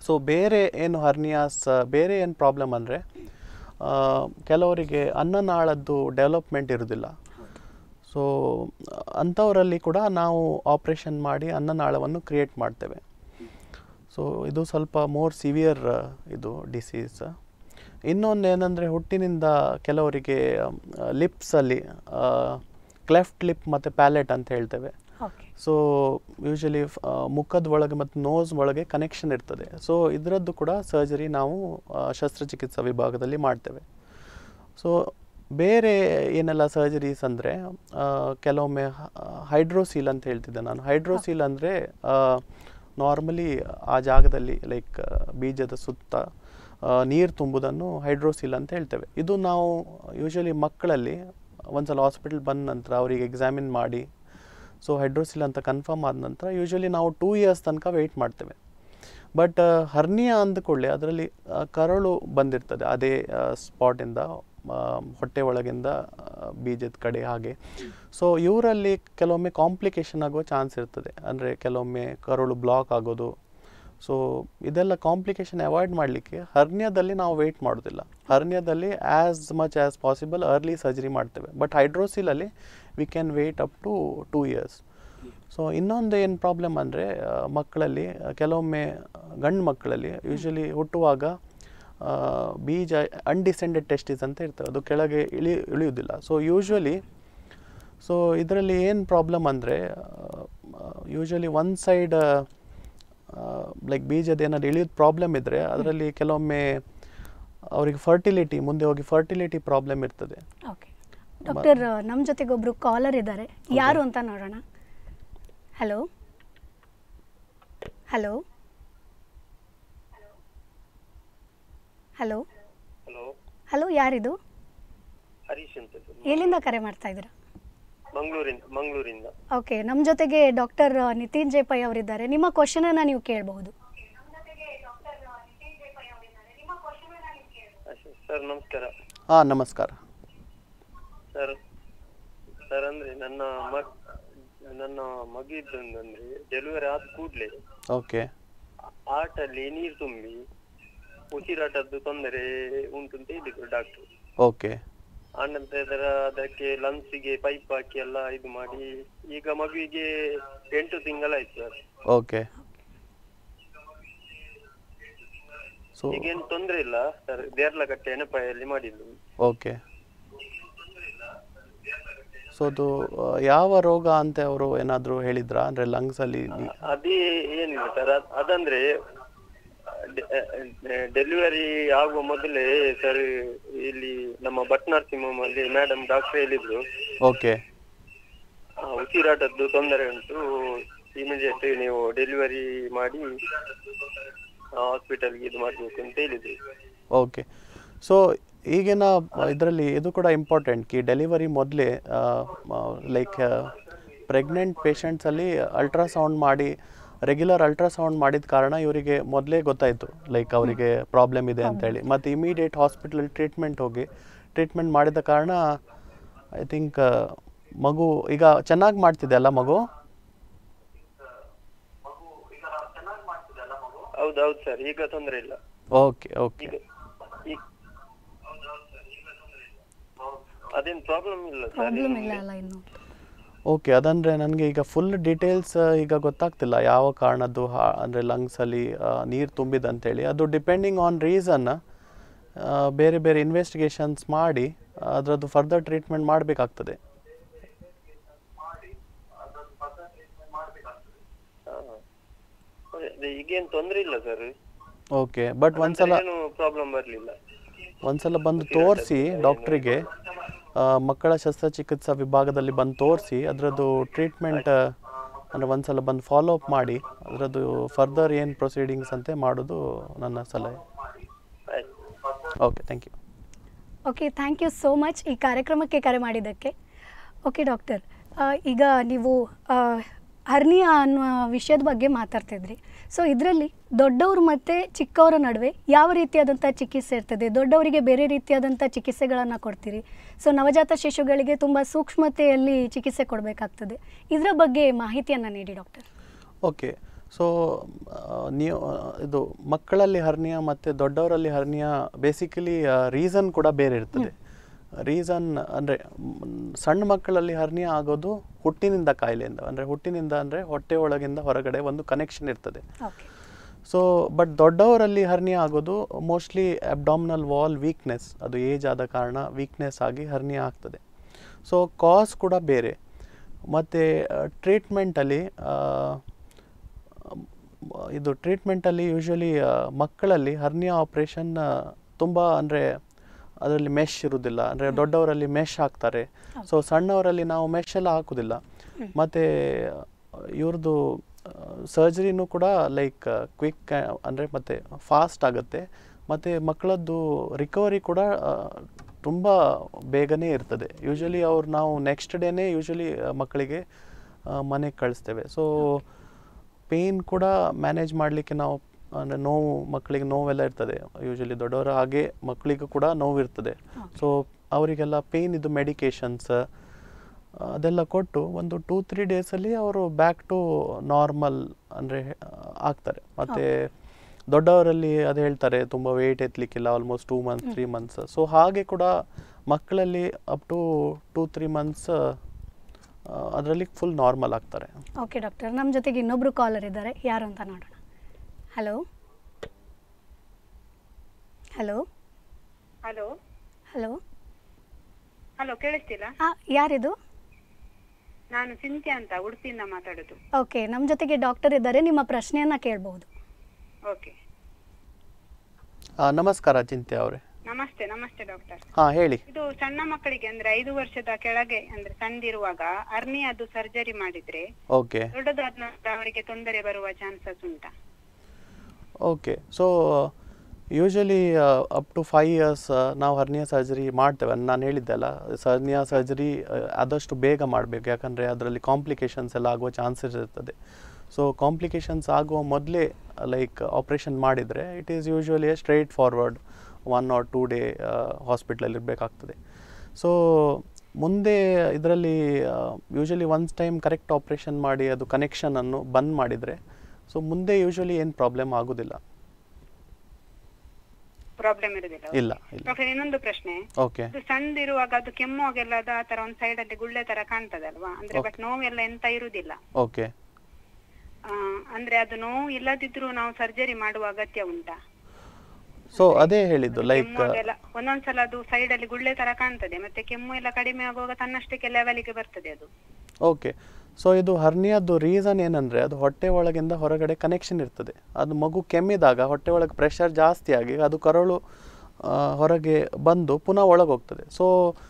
ಸೊ ಬೇರೆ ಏನು ಹರ್ನಿಯಾಸ್ ಬೇರೆ ಏನು ಪ್ರಾಬ್ಲಮ್ ಅಂದರೆ ಕೆಲವರಿಗೆ ಅನ್ನನಾಳದ್ದು ಡೆವಲಪ್ಮೆಂಟ್ ಇರೋದಿಲ್ಲ ಸೊ ಅಂಥವರಲ್ಲಿ ಕೂಡ ನಾವು ಆಪ್ರೇಷನ್ ಮಾಡಿ ಅನ್ನನಾಳವನ್ನು ಕ್ರಿಯೇಟ್ ಮಾಡ್ತೇವೆ ಸೊ ಇದು ಸ್ವಲ್ಪ ಮೋರ್ ಸಿವಿಯರ್ ಇದು ಡಿಸೀಸ್ ಇನ್ನೊಂದು ಏನಂದರೆ ಹುಟ್ಟಿನಿಂದ ಕೆಲವರಿಗೆ ಲಿಪ್ಸಲ್ಲಿ ಕ್ಲೆಫ್ಟ್ ಲಿಪ್ ಮತ್ತು ಪ್ಯಾಲೆಟ್ ಅಂತ ಹೇಳ್ತೇವೆ ಓಕೆ ಸೊ ಯೂಶಲಿ ಮುಖದ ಒಳಗೆ ಮತ್ತು ನೋಸ್ ಒಳಗೆ ಕನೆಕ್ಷನ್ ಇರ್ತದೆ ಸೊ ಇದರದ್ದು ಕೂಡ ಸರ್ಜರಿ ನಾವು ಆ, ಶಸ್ತ್ರಚಿಕಿತ್ಸಾ ವಿಭಾಗದಲ್ಲಿ ಮಾಡ್ತೇವೆ ಸೊ ಬೇರೆ ಏನೆಲ್ಲ ಸರ್ಜರೀಸ್ ಅಂದರೆ ಕೆಲವೊಮ್ಮೆ ಹೈಡ್ರೋಸೀಲ್ ಅಂತ ಹೇಳ್ತಿದ್ದೆ ನಾನು ಹೈಡ್ರೋಸೀಲ್ ಅಂದರೆ ನಾರ್ಮಲಿ ಆ ಜಾಗದಲ್ಲಿ ಲೈಕ್ ಬೀಜದ ಸುತ್ತ ನೀರು ತುಂಬುವುದನ್ನು ಹೈಡ್ರೋಸೀಲ್ ಅಂತ ಹೇಳ್ತೇವೆ ಇದು ನಾವು ಯೂಶಲಿ ಮಕ್ಕಳಲ್ಲಿ ಒಂದ್ಸಲ ಹಾಸ್ಪಿಟಲ್ ಬಂದ ನಂತರ ಅವರಿಗೆ ಎಕ್ಸಾಮಿನ್ ಮಾಡಿ ಸೊ ಹೈಡ್ರೋಸಿಲ್ ಅಂತ ಕನ್ಫರ್ಮ್ ಆದ ನಂತರ ಯೂಶಲಿ ನಾವು ಟೂ ಇಯರ್ಸ್ ತನಕ ವೆಯ್ಟ್ ಮಾಡ್ತೇವೆ ಬಟ್ ಹರ್ನಿಯಾ ಅಂದ್ಕೊಳ್ಳಿ ಅದರಲ್ಲಿ ಆ, ಕರಳು ಬಂದಿರ್ತದೆ ಅದೇ ಸ್ಪಾಟಿಂದ ಹೊಟ್ಟೆ ಒಳಗಿಂದ ಆ, ಬೀಜದ ಕಡೆ ಹಾಗೆ ಸೊ ಇವರಲ್ಲಿ ಕೆಲವೊಮ್ಮೆ ಕಾಂಪ್ಲಿಕೇಶನ್ ಆಗುವ ಚಾನ್ಸ್ ಇರ್ತದೆ ಅಂದರೆ ಕೆಲವೊಮ್ಮೆ ಕರುಳು ಬ್ಲಾಕ್ ಆಗೋದು ಸೊ ಇದೆಲ್ಲ ಕಾಂಪ್ಲಿಕೇಶನ್ ಅವಾಯ್ಡ್ ಮಾಡಲಿಕ್ಕೆ ಹರ್ನಿಯಾದಲ್ಲಿ ನಾವು ವೆಯ್ಟ್ ಮಾಡೋದಿಲ್ಲ ಹರ್ನಿಯಾದಲ್ಲಿ as much as possible early surgery ಮಾಡ್ತೇವೆ ಬಟ್ ಹೈಡ್ರೋಸಿಲಲ್ಲಿ we can wait up to two years so ಇನ್ನೊಂದು ಏನು ಪ್ರಾಬ್ಲಮ್ ಅಂದರೆ ಮಕ್ಕಳಲ್ಲಿ ಆ, ಕೆಲವೊಮ್ಮೆ ಗಂಡು ಮಕ್ಕಳಲ್ಲಿ ಯೂಶಲಿ ಹುಟ್ಟುವಾಗ ಆ, ಬೀಜ ಅನ್ಡಿಸೆಂಡೆಡ್ ಟೆಸ್ಟಿಸ್ ಅಂತ ಇರ್ತವೆ ಅದು ಕೆಳಗೆ ಇಳಿ ಇಳಿಯುವುದಿಲ್ಲ ಸೊ ಯೂಶ್ವಲಿ ಸೊ ಇದರಲ್ಲಿ ಏನು ಪ್ರಾಬ್ಲಮ್ ಅಂದರೆ ಯೂಶಲಿ ಒನ್ ಸೈಡ್ ಲೈಕ್ ಬೀಜದ ಏನಾದ್ರು ಇಳಿಯೋದು ಪ್ರಾಬ್ಲಮ್ ಇದ್ದರೆ ಅದರಲ್ಲಿ ಕೆಲವೊಮ್ಮೆ ಅವರಿಗೆ ಫರ್ಟಿಲಿಟಿ ಮುಂದೆ ಹೋಗಿ ಫರ್ಟಿಲಿಟಿ ಪ್ರಾಬ್ಲಮ್ ಇರ್ತದೆ ಓಕೆ ಡಾಕ್ಟರ್ ನಮ್ಮ ಜೊತೆಗೆ ಒಬ್ರು ಕಾಲರ್ ಇದ್ದಾರೆ ಯಾರು ಅಂತ ನೋಡೋಣ hello hello hello hello hello ಯಾರಿದು ಹರೀಶ್ ಅಂತ ಸರ್ ಎಲ್ಲಿಂದ ಕರೆ ಮಾಡ್ತಾ ಇದ್ದೀರಾ ಮಂಗಳೂರಿಂದ ಮಂಗಳೂರಿಂದ ಓಕೆ ನಮ್ಮ ಜೊತೆಗೆ ಡಾಕ್ಟರ್ ನಿತಿನ್ ಜೆ ಪೈ ಅವರಿದ್ದಾರೆ ನಿಮ್ಮ ಕ್ವಶನನ್ನು ನೀವು ಕೇಳಬಹುದು ಸರ್ ನಮಸ್ಕಾರ ಹಾಂ ನಮಸ್ಕಾರ ಸರ್ ಸರ್ ಅಂದ್ರೆ ನನ್ನ ಮಗ್ ನನ್ನ ಮಗಿದ್ದೊಂದಂದ್ರೆ ಡೆಲಿವರಿ ಆದ ಕೂಡಲೇ ಓಕೆ ಆಟಲ್ಲಿ ನೀರು ತುಂಬಿ ಉಸಿರಾಟದ್ದು ತೊಂದರೆ ಉಂಟು ಅಂತ ಹೇಳಿದ್ರು ಡಾಕ್ಟ್ರು ಓಕೆ ಆನಂತರ ಅದಕ್ಕೆ ಲಂಗ್ಸಿಗೆ ಪೈಪ್ ಹಾಕಿ ಎಲ್ಲ ಇದು ಮಾಡಿ ಈಗ ಮಗುವಿಗೆ ಎಂಟು ತಿಂಗಳಾಯ್ತು ಸರ್ ಓಕೆ ಸೊ ಈಗೇನು ತೊಂದ್ರೆ ಇಲ್ಲ ಸರ್ ದೇರ್ಲಕಟ್ಟೆ ಎಣಪಾಯಲ್ಲಿ ಮಾಡಿದ್ದು ಓಕೆ ಸೊ ಅದು ಆ, ಯಾವ ರೋಗ ಅಂತ ಅವರು ಏನಾದರೂ ಹೇಳಿದ್ರಾ ಅಂದರೆ ಲಂಗ್ಸಲ್ಲಿ ಅದೇ ಏನಿಲ್ಲ ಸರ್ ಅದ್- ಅದಂದ್ರೆ ಡೆಲಿವರಿ ಆಗುವ ಮೊದಲೇ ಸರ್ ಇಲ್ಲಿ ನಮ್ಮ ಭಟ್ ನರ್ಸಿಂಗ್ ಹೋಮ್ ಅಲ್ಲಿ ಮೇಡಮ್ ಡಾಕ್ಟರ್ ಹೇಳಿದ್ರು ಓಕೆ ಆ, ಉಸಿರಾಟದ್ದು ತೊಂದರೆ ಉಂಟು ಇಮಿಡಿಯೇಟ್ ನೀವು ಡೆಲಿವರಿ ಮಾಡಿ ಹಾಸ್ಪಿಟಲ್ಗೆ ಇದು ಮಾಡ್ಬೇಕು ಅಂತ ಹೇಳಿದ್ರು ಓಕೆ ಸೊ ಈಗಿನ ಇದರಲ್ಲಿ ಇದು ಕೂಡ ಇಂಪಾರ್ಟೆಂಟ್ ಕಿ ಡೆಲಿವರಿ ಮೊದಲೇ ಲೈಕ್ ಪ್ರೆಗ್ನೆಂಟ್ ಪೇಷಂಟ್ಸಲ್ಲಿ ಅಲ್ಟ್ರಾಸೌಂಡ್ ಮಾಡಿ ರೆಗ್ಯುಲರ್ ಅಲ್ಟ್ರಾಸೌಂಡ್ ಮಾಡಿದ ಕಾರಣ ಇವರಿಗೆ ಮೊದಲೇ ಗೊತ್ತಾಯಿತು ಲೈಕ್ ಅವರಿಗೆ ಪ್ರಾಬ್ಲಮ್ ಇದೆ ಅಂತೇಳಿ ಮತ್ತು ಇಮಿಡಿಯೇಟ್ ಹಾಸ್ಪಿಟಲ್ ಟ್ರೀಟ್ಮೆಂಟ್ ಹೋಗಿ ಟ್ರೀಟ್ಮೆಂಟ್ ಮಾಡಿದ ಕಾರಣ ಐ ಥಿಂಕ್ ಮಗು ಈಗ ಚೆನ್ನಾಗಿ ಮಾಡ್ತಿದೆ ಅಲ್ಲ ಮಗು ಹೌದೌದು ಸರ್ ಈಗ ತೊಂದರೆ ಇಲ್ಲ ಓಕೆ ಓಕೆ ಈಗ ಈ- ಅದೇನ್ ಪ್ರಾಬ್ಲಮ್ ಇಲ್ಲ ಸರ್ ಪ್ರಾಬ್ಲಮ್ ಇಲ್ಲ ಅಲ್ಲ ಇನ್ನು ಓಕೆ ಅದಂದರೆ ನನಗೆ ಈಗ ಫುಲ್ ಡೀಟೇಲ್ಸ್ ಈಗ ಗೊತ್ತಾಗ್ತಿಲ್ಲ ಯಾವ ಕಾರಣದ್ದು ಹಾ- ಅಂದರೆ ಲಂಗ್ಸಲ್ಲಿ ನೀರು ತುಂಬಿದೆ ಅಂತೇಳಿ ಅದು ಡಿಪೆಂಡಿಂಗ್ ಆನ್ ರೀಸನ್ ಬೇರೆ ಬೇರೆ ಇನ್ವೆಸ್ಟಿಗೇಷನ್ಸ್ ಮಾಡಿ ಅದರದ್ದು ಫರ್ದರ್ ಟ್ರೀಟ್ಮೆಂಟ್ ಮಾಡಬೇಕಾಗ್ತದೆ ಅದೇ ಈಗೇನ್ ತೊಂದ್ರೆ ಇಲ್ಲ ಸರ್ ಓಕೆ ಬಟ್ ಒಂದ್ಸಲ ಏನು ಪ್ರಾಬ್ಲಮ್ ಬರ್ಲಿಲ್ಲ ಒಂದ್ಸಲ ಬಂದು ತೋರಿಸಿ ಡಾಕ್ಟ್ರಿಗೆ ಮಕ್ಕಳ ಶಸ್ತ್ರಚಿಕಿತ್ಸಾ ವಿಭಾಗದಲ್ಲಿ ಬಂದು ತೋರಿಸಿ ಅದರದ್ದು ಟ್ರೀಟ್ಮೆಂಟ್ ಅಂದರೆ ಒಂದ್ಸಲ ಬಂದು ಫಾಲೋ ಅಪ್ ಮಾಡಿ ಅದರದ್ದು ಫರ್ದರ್ ಏನು ಪ್ರೊಸೀಡಿಂಗ್ಸ್ ಅಂತೆ ಮಾಡೋದು ನನ್ನ ಸಲಹೆ ಆಯ್ತು okay thank you okay thank you so much ಈ ಕಾರ್ಯಕ್ರಮಕ್ಕೆ ಕರೆ ಮಾಡಿದ್ದಕ್ಕೆ ಓಕೆ ಡಾಕ್ಟರ್ ಈಗ ನೀವು ಆ, ಹರ್ನಿಯಾ ಅನ್ನುವ ವಿಷಯದ ಬಗ್ಗೆ ಮಾತಾಡ್ತಿದ್ರಿ ಸೊ ಇದರಲ್ಲಿ ದೊಡ್ಡವರು ಮತ್ತು ಚಿಕ್ಕವರ ನಡುವೆ ಯಾವ ರೀತಿಯಾದಂಥ ಚಿಕಿತ್ಸೆ ಇರ್ತದೆ ದೊಡ್ಡವರಿಗೆ ಬೇರೆ ರೀತಿಯಾದಂಥ ಚಿಕಿತ್ಸೆಗಳನ್ನು ಕೊಡ್ತೀರಿ ಸೊ ನವಜಾತ ಶಿಶುಗಳಿಗೆ ತುಂಬ ಸೂಕ್ಷ್ಮತೆಯಲ್ಲಿ ಚಿಕಿತ್ಸೆ ಕೊಡಬೇಕಾಗ್ತದೆ ಇದರ ಬಗ್ಗೆ ಮಾಹಿತಿಯನ್ನು ನೀಡಿ ಡಾಕ್ಟರ್ ಓಕೆ ಸೊ ನೀವು ಇದು ಮಕ್ಕಳಲ್ಲಿ ಹರ್ನಿಯಾ ಮತ್ತು ದೊಡ್ಡವರಲ್ಲಿ ಹರ್ನಿಯಾ ಬೇಸಿಕಲಿ ರೀಸನ್ ಕೂಡ ಬೇರೆ ಇರ್ತದೆ ರೀಸನ್ ಅಂದರೆ ಸಣ್ಣ ಮಕ್ಕಳಲ್ಲಿ ಹರ್ನಿಯಾ ಆಗೋದು ಹುಟ್ಟಿನಿಂದ ಕಾಯಿಲೆಯಿಂದ ಅಂದರೆ ಹುಟ್ಟಿನಿಂದ ಅಂದರೆ ಹೊಟ್ಟೆ ಒಳಗಿಂದ ಹೊರಗಡೆ ಒಂದು ಕನೆಕ್ಷನ್ ಇರ್ತದೆ ಓಕೆ ಸೊ ಬಟ್ ದೊಡ್ಡವರಲ್ಲಿ ಹರ್ನಿಯಾ ಆಗೋದು ಮೋಸ್ಟ್ಲಿ ಅಬ್ಡಾಮಿನಲ್ ವಾಲ್ ವೀಕ್ನೆಸ್ ಅದು ಏಜ್ ಆದ ಕಾರಣ ವೀಕ್ನೆಸ್ ಆಗಿ ಹರ್ನಿಯಾ ಆಗ್ತದೆ ಸೊ ಕಾಸ್ ಕೂಡ ಬೇರೆ ಮತ್ತು ಟ್ರೀಟ್ಮೆಂಟಲ್ಲಿ ಇದು ಟ್ರೀಟ್ಮೆಂಟಲ್ಲಿ ಯೂಶ್ವಲಿ ಮಕ್ಕಳಲ್ಲಿ ಹರ್ನಿಯಾ ಆಪ್ರೇಷನ್ ತುಂಬ ಅಂದರೆ ಅದರಲ್ಲಿ ಮೆಶ್ ಇರುವುದಿಲ್ಲ ಅಂದರೆ ದೊಡ್ಡವರಲ್ಲಿ ಮೆಶ್ ಹಾಕ್ತಾರೆ ಸೊ ಸಣ್ಣವರಲ್ಲಿ ನಾವು ಮೆಶ್ ಎಲ್ಲ ಹಾಕುವುದಿಲ್ಲ ಮತ್ತು ಇವ್ರದ್ದು ಸರ್ಜರಿನೂ ಕೂಡ ಲೈಕ್ ಕ್ವಿಕ್ ಅಂದರೆ ಮತ್ತು ಫಾಸ್ಟ್ ಆಗುತ್ತೆ ಮತ್ತು ಮಕ್ಕಳದ್ದು ರಿಕವರಿ ಕೂಡ ತುಂಬ ಬೇಗನೆ ಇರ್ತದೆ ಯೂಶ್ವಲಿ ಅವ್ರು ನಾವು ನೆಕ್ಸ್ಟ್ ಡೇನೇ ಯೂಶ್ವಲಿ ಮಕ್ಕಳಿಗೆ ಮನೆಗೆ ಕಳಿಸ್ತೇವೆ ಸೊ ಪೇಯ್ನ್ ಕೂಡ ಮ್ಯಾನೇಜ್ ಮಾಡಲಿಕ್ಕೆ ನಾವು ಅಂದರೆ ನೋವು ಮಕ್ಕಳಿಗೆ ನೋವೆಲ್ಲ ಇರ್ತದೆ ಯೂಶ್ವಲಿ ದೊಡ್ಡವರ ಹಾಗೆ ಮಕ್ಕಳಿಗೂ ಕೂಡ ನೋವು ಇರ್ತದೆ ಸೊ ಅವರಿಗೆಲ್ಲ ಪೇಯ್ನ್ ಇದು ಮೆಡಿಕೇಶನ್ಸ್ ಅದೆಲ್ಲ ಕೊಟ್ಟು ಒಂದು ಟೂ ತ್ರೀ ಡೇಸಲ್ಲಿ ಅವರು ಬ್ಯಾಕ್ ಟು ನಾರ್ಮಲ್ ಅಂದರೆ ಆಗ್ತಾರೆ ಮತ್ತು ದೊಡ್ಡವರಲ್ಲಿ ಅದು ಹೇಳ್ತಾರೆ ತುಂಬ ವೆಯ್ಟ್ ಎತ್ತಲಿಕ್ಕಿಲ್ಲ almost two months three months so ಹಾಗೆ ಕೂಡ ಮಕ್ಕಳಲ್ಲಿ up to two three months ಅದರಲ್ಲಿ ಫುಲ್ ನಾರ್ಮಲ್ ಆಗ್ತಾರೆ ಓಕೆ ಡಾಕ್ಟರ್ ನಮ್ಮ ಜೊತೆಗೆ ಇನ್ನೊಬ್ರು ಕಾಲರ್ ಇದ್ದಾರೆ ಯಾರು ಅಂತ ನೋಡೋಣ hello hello hello hello hello ಕೇಳಿಸ್ತಿಲ್ಲ ಹಾಂ ಯಾರಿದು ನಾನು ಸಿಂತ್ಯಾ ಅಂತ ಉಡುಪಿಯಿಂದ ಮಾತಾಡೋದು ಓಕೆ ನಮ್ಮ ಜೊತೆಗೆ ಡಾಕ್ಟರ್ ಇದ್ದಾರೆ ನಿಮ್ಮ ಪ್ರಶ್ನೆಯನ್ನ ಕೇಳಬಹುದು ಓಕೆ ಆ, ನಮಸ್ಕಾರ ಚಿಂತೆ ಅವರೇ ನಮಸ್ತೆ ನಮಸ್ತೆ ಡಾಕ್ಟರ್ ಹಾಂ ಹೇಳಿ ಇದು ಸಣ್ಣ ಮಕ್ಕಳಿಗೆ ಅಂದ್ರೆ ಐದು ವರ್ಷದ ಕೆಳಗೆ ಅಂದ್ರೆ ಸಣ್ಣದಿರುವಾಗ ಅರ್ನಿಯದ್ದು ಸರ್ಜರಿ ಮಾಡಿದ್ರೆ ಓಕೆ ದೊಡ್ಡದಾದ ನಂತರ ಅವರಿಗೆ ತೊಂದರೆ ಬರುವ ಚಾನ್ಸಸ್ ಉಂಟಾ okay so usually up to five years ನಾವು ಹರ್ನಿಯಾ ಸರ್ಜರಿ ಮಾಡ್ತೇವೆ ನಾನು ಹೇಳಿದ್ದೆಲ್ಲ ಹರ್ನಿಯಾ ಸರ್ಜರಿ ಆದಷ್ಟು ಬೇಗ ಮಾಡಬೇಕು ಯಾಕಂದರೆ ಅದರಲ್ಲಿ ಕಾಂಪ್ಲಿಕೇಶನ್ಸ್ ಎಲ್ಲ ಆಗುವ ಚಾನ್ಸಸ್ ಇರ್ತದೆ ಸೊ ಕಾಂಪ್ಲಿಕೇಶನ್ಸ್ ಆಗುವ ಮೊದಲೇ ಲೈಕ್ ಆಪ್ರೇಷನ್ ಮಾಡಿದರೆ it is usually straight forward one or two day ಹಾಸ್ಪಿಟ್ಲಲ್ಲಿ ಇರಬೇಕಾಗ್ತದೆ ಸೊ ಮುಂದೆ ಇದರಲ್ಲಿ usually once time correct operation ಮಾಡಿ ಅದು ಕನೆಕ್ಷನನ್ನು ಬಂದ್ ಮಾಡಿದರೆ ಸೊ ಮುಂದೆ ಯೂಶಲಿ ಏನು ಪ್ರಾಬ್ಲಮ್ ಆಗೋದಿಲ್ಲ ಪ್ರಾಬ್ಲಮ್ ಇರುದಿಲ್ಲ ಇಲ್ಲ ಇಲ್ಲ ಡಾಕ್ಟರ್ ಇನ್ನೊಂದು ಪ್ರಶ್ನೆ ಓಕೆ ಇದು ಸಣ್ಣದಿರುವಾಗ ಅದು ಕೆಮ್ಮುವಾಗೆಲ್ಲ ಅದು ಆತರ ಒಂದ್ ಸೈಡ್ ಅಲ್ಲಿ ಗುಳ್ಳೆ ತರ ಕಾಣ್ತದಲ್ವಾ ಅಂದ್ರೆ ಬಟ್ ನೋವೆಲ್ಲ ಎಂತ ಇರುದಿಲ್ಲ ಓಕೆ ಆ, ಅಂದ್ರೆ ಅದು ನೋವು ಇಲ್ಲದಿದ್ರು ನಾವು ಸರ್ಜರಿ ಮಾಡುವ ಅಗತ್ಯ ಉಂಟಾ ಸೊ ಅದೇ ಹೇಳಿದ್ದು ಲೈಕ್ ಕೆಮ್ಮುವಾಗೆಲ್ಲ ಒಂದೊಂದ್ಸಲ ಅದು ಸೈಡ್ ಅಲ್ಲಿ ಗುಳ್ಳೆ ತರ ಕಾಣ್ತದೆ ಮತ್ತೆ ಕೆಮ್ಮು ಎಲ್ಲ ಕಡಿಮೆ ಆಗುವಾಗ ತನ್ನಷ್ಟಕ್ಕೆ ಲೆವೆಲ್ಗೆ ಬರ್ತದೆ ಅದು ಓಕೆ ಸೊ ಇದು ಹರ್ನಿಯದ್ದು ರೀಸನ್ ಏನಂದರೆ ಅದು ಹೊಟ್ಟೆ ಒಳಗಿಂದ ಹೊರಗಡೆ ಕನೆಕ್ಷನ್ ಇರ್ತದೆ ಅದು ಮಗು ಕೆಮ್ಮಿದಾಗ ಹೊಟ್ಟೆ ಒಳಗೆ ಪ್ರೆಷರ್ ಜಾಸ್ತಿ ಆಗಿ ಅದು ಕರಳು ಆ, ಹೊರಗೆ ಬಂದು ಪುನಃ ಒಳಗೆ ಹೋಗ್ತದೆ ಸೊ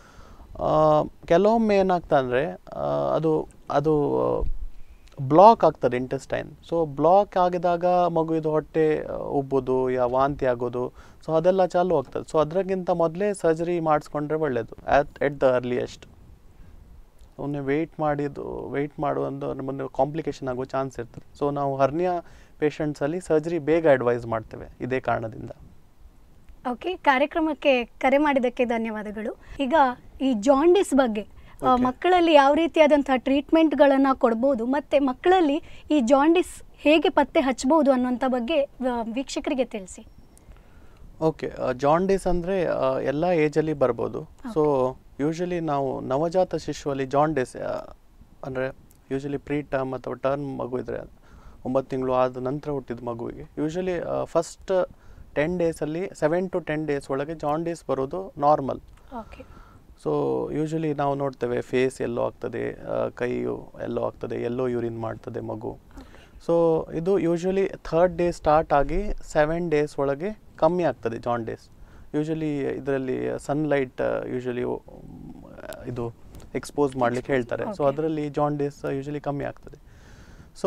ಕೆಲವೊಮ್ಮೆ ಏನಾಗ್ತದೆ ಅಂದರೆ ಅದು ಅದು ಬ್ಲಾಕ್ ಆಗ್ತದೆ ಇಂಟೆಸ್ಟೈನ್ ಸೊ ಬ್ಲಾಕ್ ಆಗಿದಾಗ ಮಗು ಇದು ಹೊಟ್ಟೆ ಆ, ಉಬ್ಬುದು ಯಾ ವಾಂತಿ ಆಗೋದು ಸೊ ಅದೆಲ್ಲ ಚಾಲು ಆಗ್ತದೆ ಸೊ ಅದಕ್ಕಿಂತ ಮೊದಲೇ ಸರ್ಜರಿ ಮಾಡಿಸ್ಕೊಂಡ್ರೆ ಒಳ್ಳೆಯದು ಆಟ್ ಎಟ್ ದ ಅರ್ಲಿಯೆಸ್ಟ್ ಒಮ್ಮೆ ವೆಯ್ಟ್ ಮಾಡಿದ್ದು ವೆಯ್ಟ್ ಮಾಡುವಂದು ಮುಂದೆ ಕಾಂಪ್ಲಿಕೇಶನ್ ಆಗೋ ಚಾನ್ಸ್ ಇರ್ತದೆ ಸೊ ನಾವು ಹರ್ನಿಯಾ ಪೇಷಂಟ್ಸಲ್ಲಿ ಸರ್ಜರಿ ಬೇಗ ಅಡ್ವೈಸ್ ಮಾಡ್ತೇವೆ ಇದೇ ಕಾರಣದಿಂದ ಓಕೆ ಕಾರ್ಯಕ್ರಮಕ್ಕೆ ಕರೆ ಮಾಡಿದ್ದಕ್ಕೆ ಧನ್ಯವಾದಗಳು ಈಗ ಈ ಜಾಂಡಿಸ್ ಬಗ್ಗೆ ಆ, Okay. ಮಕ್ಕಳಲ್ಲಿ ಯಾವ ರೀತಿಯಾದಂತಹ ಟ್ರೀಟ್ಮೆಂಟ್ಗಳನ್ನು ಕೊಡ್ಬೋದು ಮತ್ತು ಮಕ್ಕಳಲ್ಲಿ ಈ ಜಾಂಡಿಸ್ ಹೇಗೆ ಪತ್ತೆ ಹಚ್ಚಬಹುದು ಅನ್ನೋಂಥ ಬಗ್ಗೆ ಆ, ವೀಕ್ಷಕರಿಗೆ ತಿಳಿಸಿ ಓಕೆ ಜಾಂಡಿಸ್ ಅಂದರೆ ಎಲ್ಲ ಏಜಲ್ಲಿ ಬರ್ಬೋದು ಸೊ ಯೂಶಲಿ ನಾವು ನವಜಾತ ಶಿಶುವಲ್ಲಿ ಜಾಂಡಿಸ್ ಅಂದರೆ ಯೂಶಲಿ ಪ್ರೀ ಟರ್ಮ್ ಅಥವಾ ಟರ್ಮ್ ಮಗು ಇದ್ದರೆ ಒಂಬತ್ತು ತಿಂಗಳು ಆದ ನಂತರ ಹುಟ್ಟಿದ ಮಗುವಿಗೆ ಯೂಶಲಿ ಫಸ್ಟ್ ಟೆನ್ ಡೇಸಲ್ಲಿ ಸೆವೆನ್ ಟು ಟೆನ್ ಡೇಸ್ ಒಳಗೆ ಜಾಂಡಿಸ್ ಬರೋದು ನಾರ್ಮಲ್ ಓಕೆ ಸೊ ಯೂಶಲಿ ನಾವು ನೋಡ್ತೇವೆ ಫೇಸ್ ಎಲ್ಲೋ ಆಗ್ತದೆ ಆ, ಕೈಯು ಎಲ್ಲೋ ಆಗ್ತದೆ ಎಲ್ಲೋ ಯೂರಿನ್ ಮಾಡ್ತದೆ ಮಗು ಸೊ ಇದು ಯೂಶಲಿ ಥರ್ಡ್ ಡೇ ಸ್ಟಾರ್ಟ್ ಆಗಿ ಸೆವೆನ್ ಡೇಸ್ ಒಳಗೆ ಕಮ್ಮಿ ಆಗ್ತದೆ ಜಾಂಡೇಸ್ ಯೂಶಲಿ ಇದರಲ್ಲಿ ಸನ್ಲೈಟ್ ಯೂಶಲಿ ಇದು ಎಕ್ಸ್ಪೋಸ್ ಮಾಡ್ಲಿಕ್ಕೆ ಹೇಳ್ತಾರೆ ಸೊ Okay. ಅದರಲ್ಲಿ ಜಾಂಡೇಸ್ ಯೂಶಲಿ ಕಮ್ಮಿ ಆಗ್ತದೆ ಸೊ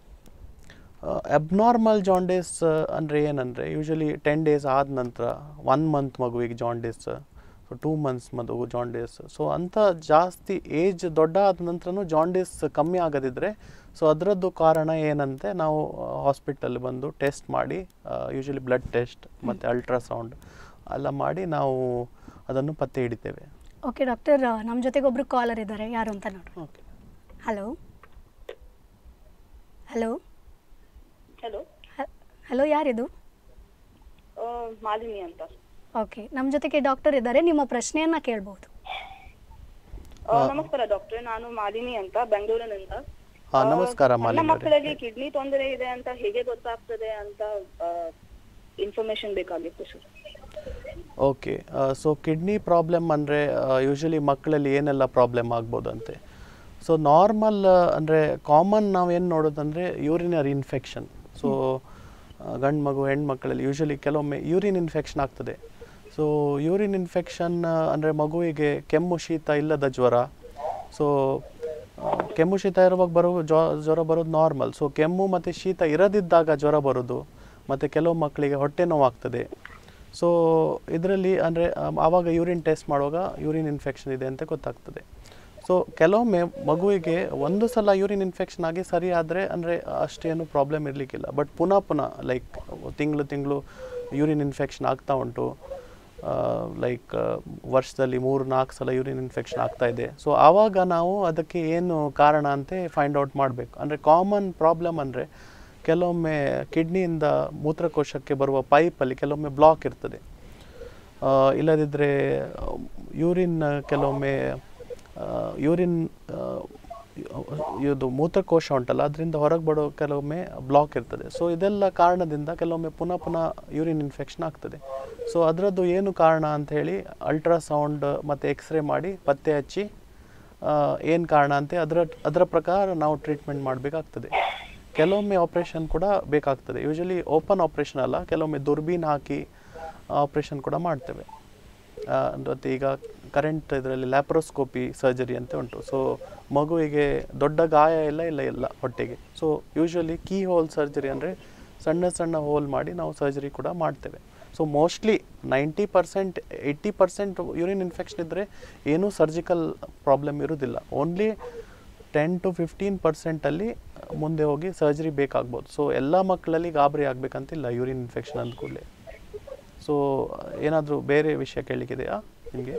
ಅಬ್ನಾರ್ಮಲ್ ಜಾಂಡೇಸ್ ಅಂದರೆ ಏನಂದರೆ ಯೂಶಲಿ ಟೆನ್ ಡೇಸ್ ಆದ ನಂತರ ಒನ್ ಮಂತ್ ಮಗುವಿಗೆ ಜಾಂಡೇಸ್ ಸೊ ಟೂ ಮಂತ್ಸ್ ಮಗು ಜಾಂಡೇಸ್ ಸೊ ಅಂಥ ಜಾಸ್ತಿ ಏಜ್ ದೊಡ್ಡ ಆದ ನಂತರನೂ ಜಾಂಡೇಸ್ ಕಮ್ಮಿ ಆಗದಿದ್ದರೆ ಸೊ ಅದರದ್ದು ಕಾರಣ ಏನಂತೆ ನಾವು ಹಾಸ್ಪಿಟಲ್ ಬಂದು ಟೆಸ್ಟ್ ಮಾಡಿ ಯೂಶಲಿ ಬ್ಲಡ್ ಟೆಸ್ಟ್ ಮತ್ತು ಅಲ್ಟ್ರಾಸೌಂಡ್ ಎಲ್ಲ ಮಾಡಿ ನಾವು ಅದನ್ನು ಪತ್ತೆ ಹಿಡಿತೇವೆ ಓಕೆ ಡಾಕ್ಟರ್ ನಮ್ಮ ಜೊತೆಗೆ ಒಬ್ರು ಕಾಲರ್ ಇದ್ದಾರೆ ಯಾರು ಅಂತ ನೋಡೋಣ okay hello hello hello hello ಯಾರಿದು ಮಾಲಿನಿ ಅಂತ ಓಕೆ ನಮ್ಮ ಜೊತೆಗೆ ಡಾಕ್ಟರ್ ಇದ್ದಾರೆ ನಿಮ್ಮ ಪ್ರಶ್ನೆಯನ್ನ ಕೇಳಬಹುದು ಆ, ನಮಸ್ಕಾರ ಡಾಕ್ಟ್ರೆ ನಾನು ಮಾಲಿನಿ ಅಂತ ಬೆಂಗಳೂರಿನಿಂದ ಹಾ, ಆ, ನಮಸ್ಕಾರ ನನ್ನ ಮಾಲಿನಿ ಅವರೇ. ಮಕ್ಕಳಲ್ಲಿ ಕಿಡ್ನಿ ತೊಂದರೆ ಇದೆ ಅಂತ ಹೇಗೆ ಗೊತ್ತಾಗ್ತದೆ ಅಂತ ಇನ್ಫಾರ್ಮೇಶನ್ ಬೇಕಾಗಿತ್ತು sir okay so kidney problem ಅಂದರೆ ಯೂಶಲಿ ಮಕ್ಕಳಲ್ಲಿ ಏನೆಲ್ಲ ಪ್ರಾಬ್ಲಮ್ ಆಗ್ಬೋದಂತೆ ಸೊ ನಾರ್ಮಲ್ ಅಂದರೆ ಕಾಮನ್ ನಾವೇನು ನೋಡೋದಂದರೆ ಯೂರಿನರಿ ಇನ್ಫೆಕ್ಷನ್ ಸೊ ಗಂಡು ಮಗು ಹೆಣ್ಮಕ್ಳಲ್ಲಿ ಯೂಶಲಿ ಕೆಲವೊಮ್ಮೆ ಯೂರಿನ್ ಇನ್ಫೆಕ್ಷನ್ ಆಗ್ತದೆ ಸೊ ಯೂರಿನ್ ಇನ್ಫೆಕ್ಷನ್ ಅಂದರೆ ಮಗುವಿಗೆ ಕೆಮ್ಮು ಶೀತ ಇಲ್ಲದ ಜ್ವರ ಸೊ ಕೆಮ್ಮು ಶೀತ ಇರುವಾಗ ಬರೋ ಜ್ವ- ಜ್ವರ ಬರೋದು ನಾರ್ಮಲ್ ಸೊ ಕೆಮ್ಮು ಮತ್ತು ಶೀತ ಇರದಿದ್ದಾಗ ಜ್ವರ ಬರೋದು ಮತ್ತು ಕೆಲವು ಮಕ್ಕಳಿಗೆ ಹೊಟ್ಟೆ ನೋವಾಗ್ತದೆ ಸೊ ಇದರಲ್ಲಿ ಅಂದರೆ ಆವಾಗ ಯೂರಿನ್ ಟೆಸ್ಟ್ ಮಾಡುವಾಗ ಯೂರಿನ್ ಇನ್ಫೆಕ್ಷನ್ ಇದೆ ಅಂತ ಗೊತ್ತಾಗ್ತದೆ ಸೊ ಕೆಲವೊಮ್ಮೆ ಮಗುವಿಗೆ ಒಂದು ಸಲ ಯೂರಿನ್ ಇನ್ಫೆಕ್ಷನ್ ಆಗಿ ಸರಿ ಆದರೆ ಅಂದರೆ ಅಷ್ಟೇನು ಪ್ರಾಬ್ಲಮ್ ಇರಲಿಕ್ಕಿಲ್ಲ ಬಟ್ ಪುನಃ ಪುನಃ ಲೈಕ್ ತಿಂಗಳು ತಿಂಗಳು ಯೂರಿನ್ ಇನ್ಫೆಕ್ಷನ್ ಆಗ್ತಾ ಉಂಟು ಲೈಕ್ ವರ್ಷದಲ್ಲಿ ಮೂರು ನಾಲ್ಕು ಸಲ ಯೂರಿನ್ ಇನ್ಫೆಕ್ಷನ್ ಆಗ್ತಾ ಇದೆ ಸೊ ಆವಾಗ ನಾವು ಅದಕ್ಕೆ ಏನು ಕಾರಣ ಅಂತ ಫೈಂಡ್ ಔಟ್ ಮಾಡಬೇಕು ಅಂದರೆ ಕಾಮನ್ ಪ್ರಾಬ್ಲಮ್ ಅಂದರೆ ಕೆಲವೊಮ್ಮೆ ಕಿಡ್ನಿಯಿಂದ ಮೂತ್ರಕೋಶಕ್ಕೆ ಬರುವ ಪೈಪಲ್ಲಿ ಕೆಲವೊಮ್ಮೆ ಬ್ಲಾಕ್ ಇರ್ತದೆ ಆ, ಇಲ್ಲದಿದ್ದರೆ ಯೂರಿನ್ ಕೆಲವೊಮ್ಮೆ ಯೂರಿನ್ ಇದು ಮೂತ್ರಕೋಶ ಉಂಟಲ್ಲ ಅದರಿಂದ ಹೊರಗೆ ಬರೋ ಕೆಲವೊಮ್ಮೆ ಬ್ಲಾಕ್ ಇರ್ತದೆ ಸೊ ಇದೆಲ್ಲ ಕಾರಣದಿಂದ ಕೆಲವೊಮ್ಮೆ ಪುನಃ ಪುನಃ ಯೂರಿನ್ ಇನ್ಫೆಕ್ಷನ್ ಆಗ್ತದೆ ಸೊ ಅದರದ್ದು ಏನು ಕಾರಣ ಅಂತ ಹೇಳಿ ಅಲ್ಟ್ರಾಸೌಂಡ್ ಮತ್ತು ಎಕ್ಸ್ರೇ ಮಾಡಿ ಪತ್ತೆ ಹಚ್ಚಿ ಏನು ಕಾರಣ ಅಂತ ಅದರ ಅದರ ಪ್ರಕಾರ ನಾವು ಟ್ರೀಟ್ಮೆಂಟ್ ಮಾಡಬೇಕಾಗ್ತದೆ ಕೆಲವೊಮ್ಮೆ ಆಪ್ರೇಷನ್ ಕೂಡ ಬೇಕಾಗ್ತದೆ ಯೂಶಲಿ ಓಪನ್ ಆಪ್ರೇಷನ್ ಅಲ್ಲ ಕೆಲವೊಮ್ಮೆ ದುರ್ಬೀನ್ ಹಾಕಿ ಆಪ್ರೇಷನ್ ಕೂಡ ಮಾಡ್ತೇವೆ ಆ, ಮತ್ತು ಈಗ ಕರೆಂಟ್ ಇದರಲ್ಲಿ ಲ್ಯಾಪ್ರೋಸ್ಕೋಪಿ ಸರ್ಜರಿ ಅಂತ ಉಂಟು ಸೊ ಮಗುವಿಗೆ ದೊಡ್ಡ ಗಾಯ ಎಲ್ಲ ಇಲ್ಲ ಇಲ್ಲ ಹೊಟ್ಟೆಗೆ so usually key hole surgery ಅಂದರೆ ಸಣ್ಣ ಸಣ್ಣ ಹೋಲ್ ಮಾಡಿ ನಾವು ಸರ್ಜರಿ ಕೂಡ ಮಾಡ್ತೇವೆ so mostly ninety percent eighty percent urine infection ಇದ್ದರೆ ಏನೂ ಸರ್ಜಿಕಲ್ ಪ್ರಾಬ್ಲಮ್ ಇರೋದಿಲ್ಲ ಓನ್ಲಿ ಟೆನ್ ಟು ಫಿಫ್ಟೀನ್ ಪರ್ಸೆಂಟಲ್ಲಿ ಮುಂದೆ ಹೋಗಿ ಸರ್ಜರಿ ಬೇಕಾಗ್ಬೋದು ಸೊ ಎಲ್ಲ ಮಕ್ಕಳಲ್ಲಿ ಗಾಬರಿ ಆಗಬೇಕಂತಿಲ್ಲ ಯೂರಿನ್ ಇನ್ಫೆಕ್ಷನ್ ಅಂದ ಕೂಡಲೇ ಸೊ ಏನಾದರೂ ಬೇರೆ ವಿಷಯ ಕೇಳಲಿಕ್ಕಿದೆಯಾ ನಿಮಗೆ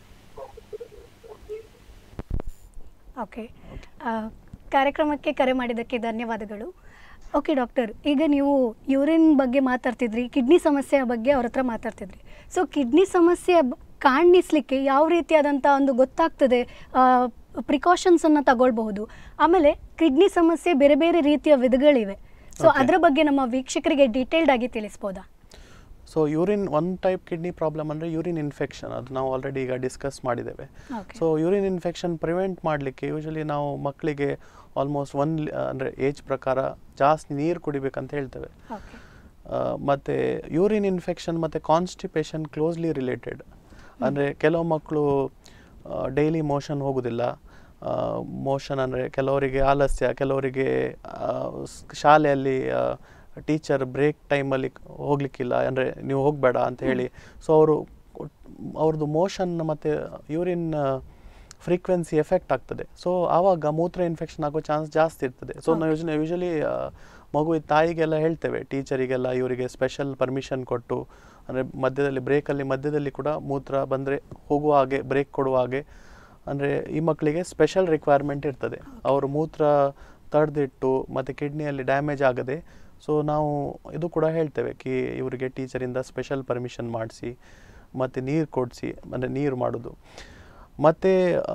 ಓಕೆ ಆ, ಕಾರ್ಯಕ್ರಮಕ್ಕೆ ಕರೆ ಮಾಡಿದ್ದಕ್ಕೆ ಧನ್ಯವಾದಗಳು ಓಕೆ ಡಾಕ್ಟರ್ ಈಗ ನೀವು ಯೂರಿನ್ ಬಗ್ಗೆ ಮಾತಾಡ್ತಿದ್ರಿ ಕಿಡ್ನಿ ಸಮಸ್ಯೆಯ ಬಗ್ಗೆ ಅವ್ರ ಹತ್ರ ಮಾತಾಡ್ತಿದ್ರಿ ಸೊ ಕಿಡ್ನಿ ಸಮಸ್ಯೆ ಬ- ಕಾಣಿಸ್ಲಿಕ್ಕೆ ಯಾವ ರೀತಿಯಾದಂಥ ಒಂದು ಗೊತ್ತಾಗ್ತದೆ ಪ್ರಿಕಾಷನ್ಸನ್ನು ತಗೊಳ್ಬಹುದು ಆಮೇಲೆ ಕಿಡ್ನಿ ಸಮಸ್ಯೆ ಬೇರೆ ಬೇರೆ ರೀತಿಯ ವಿಧಗಳಿವೆ ಸೊ Okay. ಅದರ ಬಗ್ಗೆ ನಮ್ಮ ವೀಕ್ಷಕರಿಗೆ ಡೀಟೇಲ್ಡ್ ಆಗಿ ತಿಳಿಸ್ಬೋದಾ so urine one type kidney problem ಅಂದರೆ ಯೂರಿನ್ ಇನ್ಫೆಕ್ಷನ್ ಅದು ನಾವು ಆಲ್ರೆಡಿ ಈಗ ಡಿಸ್ಕಸ್ ಮಾಡಿದ್ದೇವೆ okay so urine infection prevent ಮಾಡಲಿಕ್ಕೆ ಯೂಶಲಿ ನಾವು ಮಕ್ಕಳಿಗೆ ಆಲ್ಮೋಸ್ಟ್ ಒನ್ ಅಂದರೆ ಏಜ್ ಪ್ರಕಾರ ಜಾಸ್ತಿ ನೀರು ಕುಡಿಬೇಕಂತ ಹೇಳ್ತೇವೆ ಓಕೆ ಮತ್ತು ಯೂರಿನ್ ಇನ್ಫೆಕ್ಷನ್ ಮತ್ತು ಕಾನ್ಸ್ಟಿಪೇಷನ್ ಕ್ಲೋಸ್ಲಿ ರಿಲೇಟೆಡ್ ಅಂದರೆ ಕೆಲವು ಮಕ್ಕಳು ಡೈಲಿ ಮೋಷನ್ ಹೋಗೋದಿಲ್ಲ ಮೋಷನ್ ಅಂದರೆ ಕೆಲವರಿಗೆ ಆಲಸ್ಯ ಕೆಲವರಿಗೆ ಆ, ಸ್- ಶಾಲೆಯಲ್ಲಿ ಟೀಚರ್ ಬ್ರೇಕ್ ಟೈಮಲ್ಲಿ ಹೋಗ್ಲಿಕ್ಕಿಲ್ಲ ಅಂದರೆ ನೀವು ಹೋಗಬೇಡ ಅಂತ ಹೇಳಿ ಸೊ ಅವರು ಅವ್ರದ್ದು ಮೋಷನ್ ಮತ್ತು ಯೂರಿನ್ ಫ್ರೀಕ್ವೆನ್ಸಿ ಎಫೆಕ್ಟ್ ಆಗ್ತದೆ ಸೊ ಆವಾಗ ಮೂತ್ರ ಇನ್ಫೆಕ್ಷನ್ ಆಗೋ ಚಾನ್ಸ್ ಜಾಸ್ತಿ ಇರ್ತದೆ ಸೊ ನಾವು ಯೂಶಲಿ ಯೂಶಲಿ ಮಗುವಿನ ತಾಯಿಗೆಲ್ಲ ಹೇಳ್ತೇವೆ ಟೀಚರಿಗೆಲ್ಲ ಇವರಿಗೆ ಸ್ಪೆಷಲ್ ಪರ್ಮಿಷನ್ ಕೊಟ್ಟು ಅಂದರೆ ಮಧ್ಯದಲ್ಲಿ ಬ್ರೇಕಲ್ಲಿ ಮಧ್ಯದಲ್ಲಿ ಕೂಡ ಮೂತ್ರ ಬಂದರೆ ಹೋಗುವ ಹಾಗೆ ಬ್ರೇಕ್ ಕೊಡುವ ಹಾಗೆ ಅಂದರೆ ಈ ಮಕ್ಕಳಿಗೆ ಸ್ಪೆಷಲ್ ರಿಕ್ವೈರ್ಮೆಂಟ್ ಇರ್ತದೆ ಅವರು ಮೂತ್ರ ತಡೆದಿಟ್ಟು ಮತ್ತು ಕಿಡ್ನಿಯಲ್ಲಿ ಡ್ಯಾಮೇಜ್ ಆಗದೆ ಸೊ ನಾವು ಇದು ಕೂಡ ಹೇಳ್ತೇವೆ ಕಿ ಇವರಿಗೆ ಟೀಚರಿಂದ ಸ್ಪೆಷಲ್ ಪರ್ಮಿಷನ್ ಮಾಡಿಸಿ ಮತ್ತು ನೀರು ಕೊಡಿಸಿ ಅಂದರೆ ನೀರು ಮಾಡೋದು ಮತ್ತು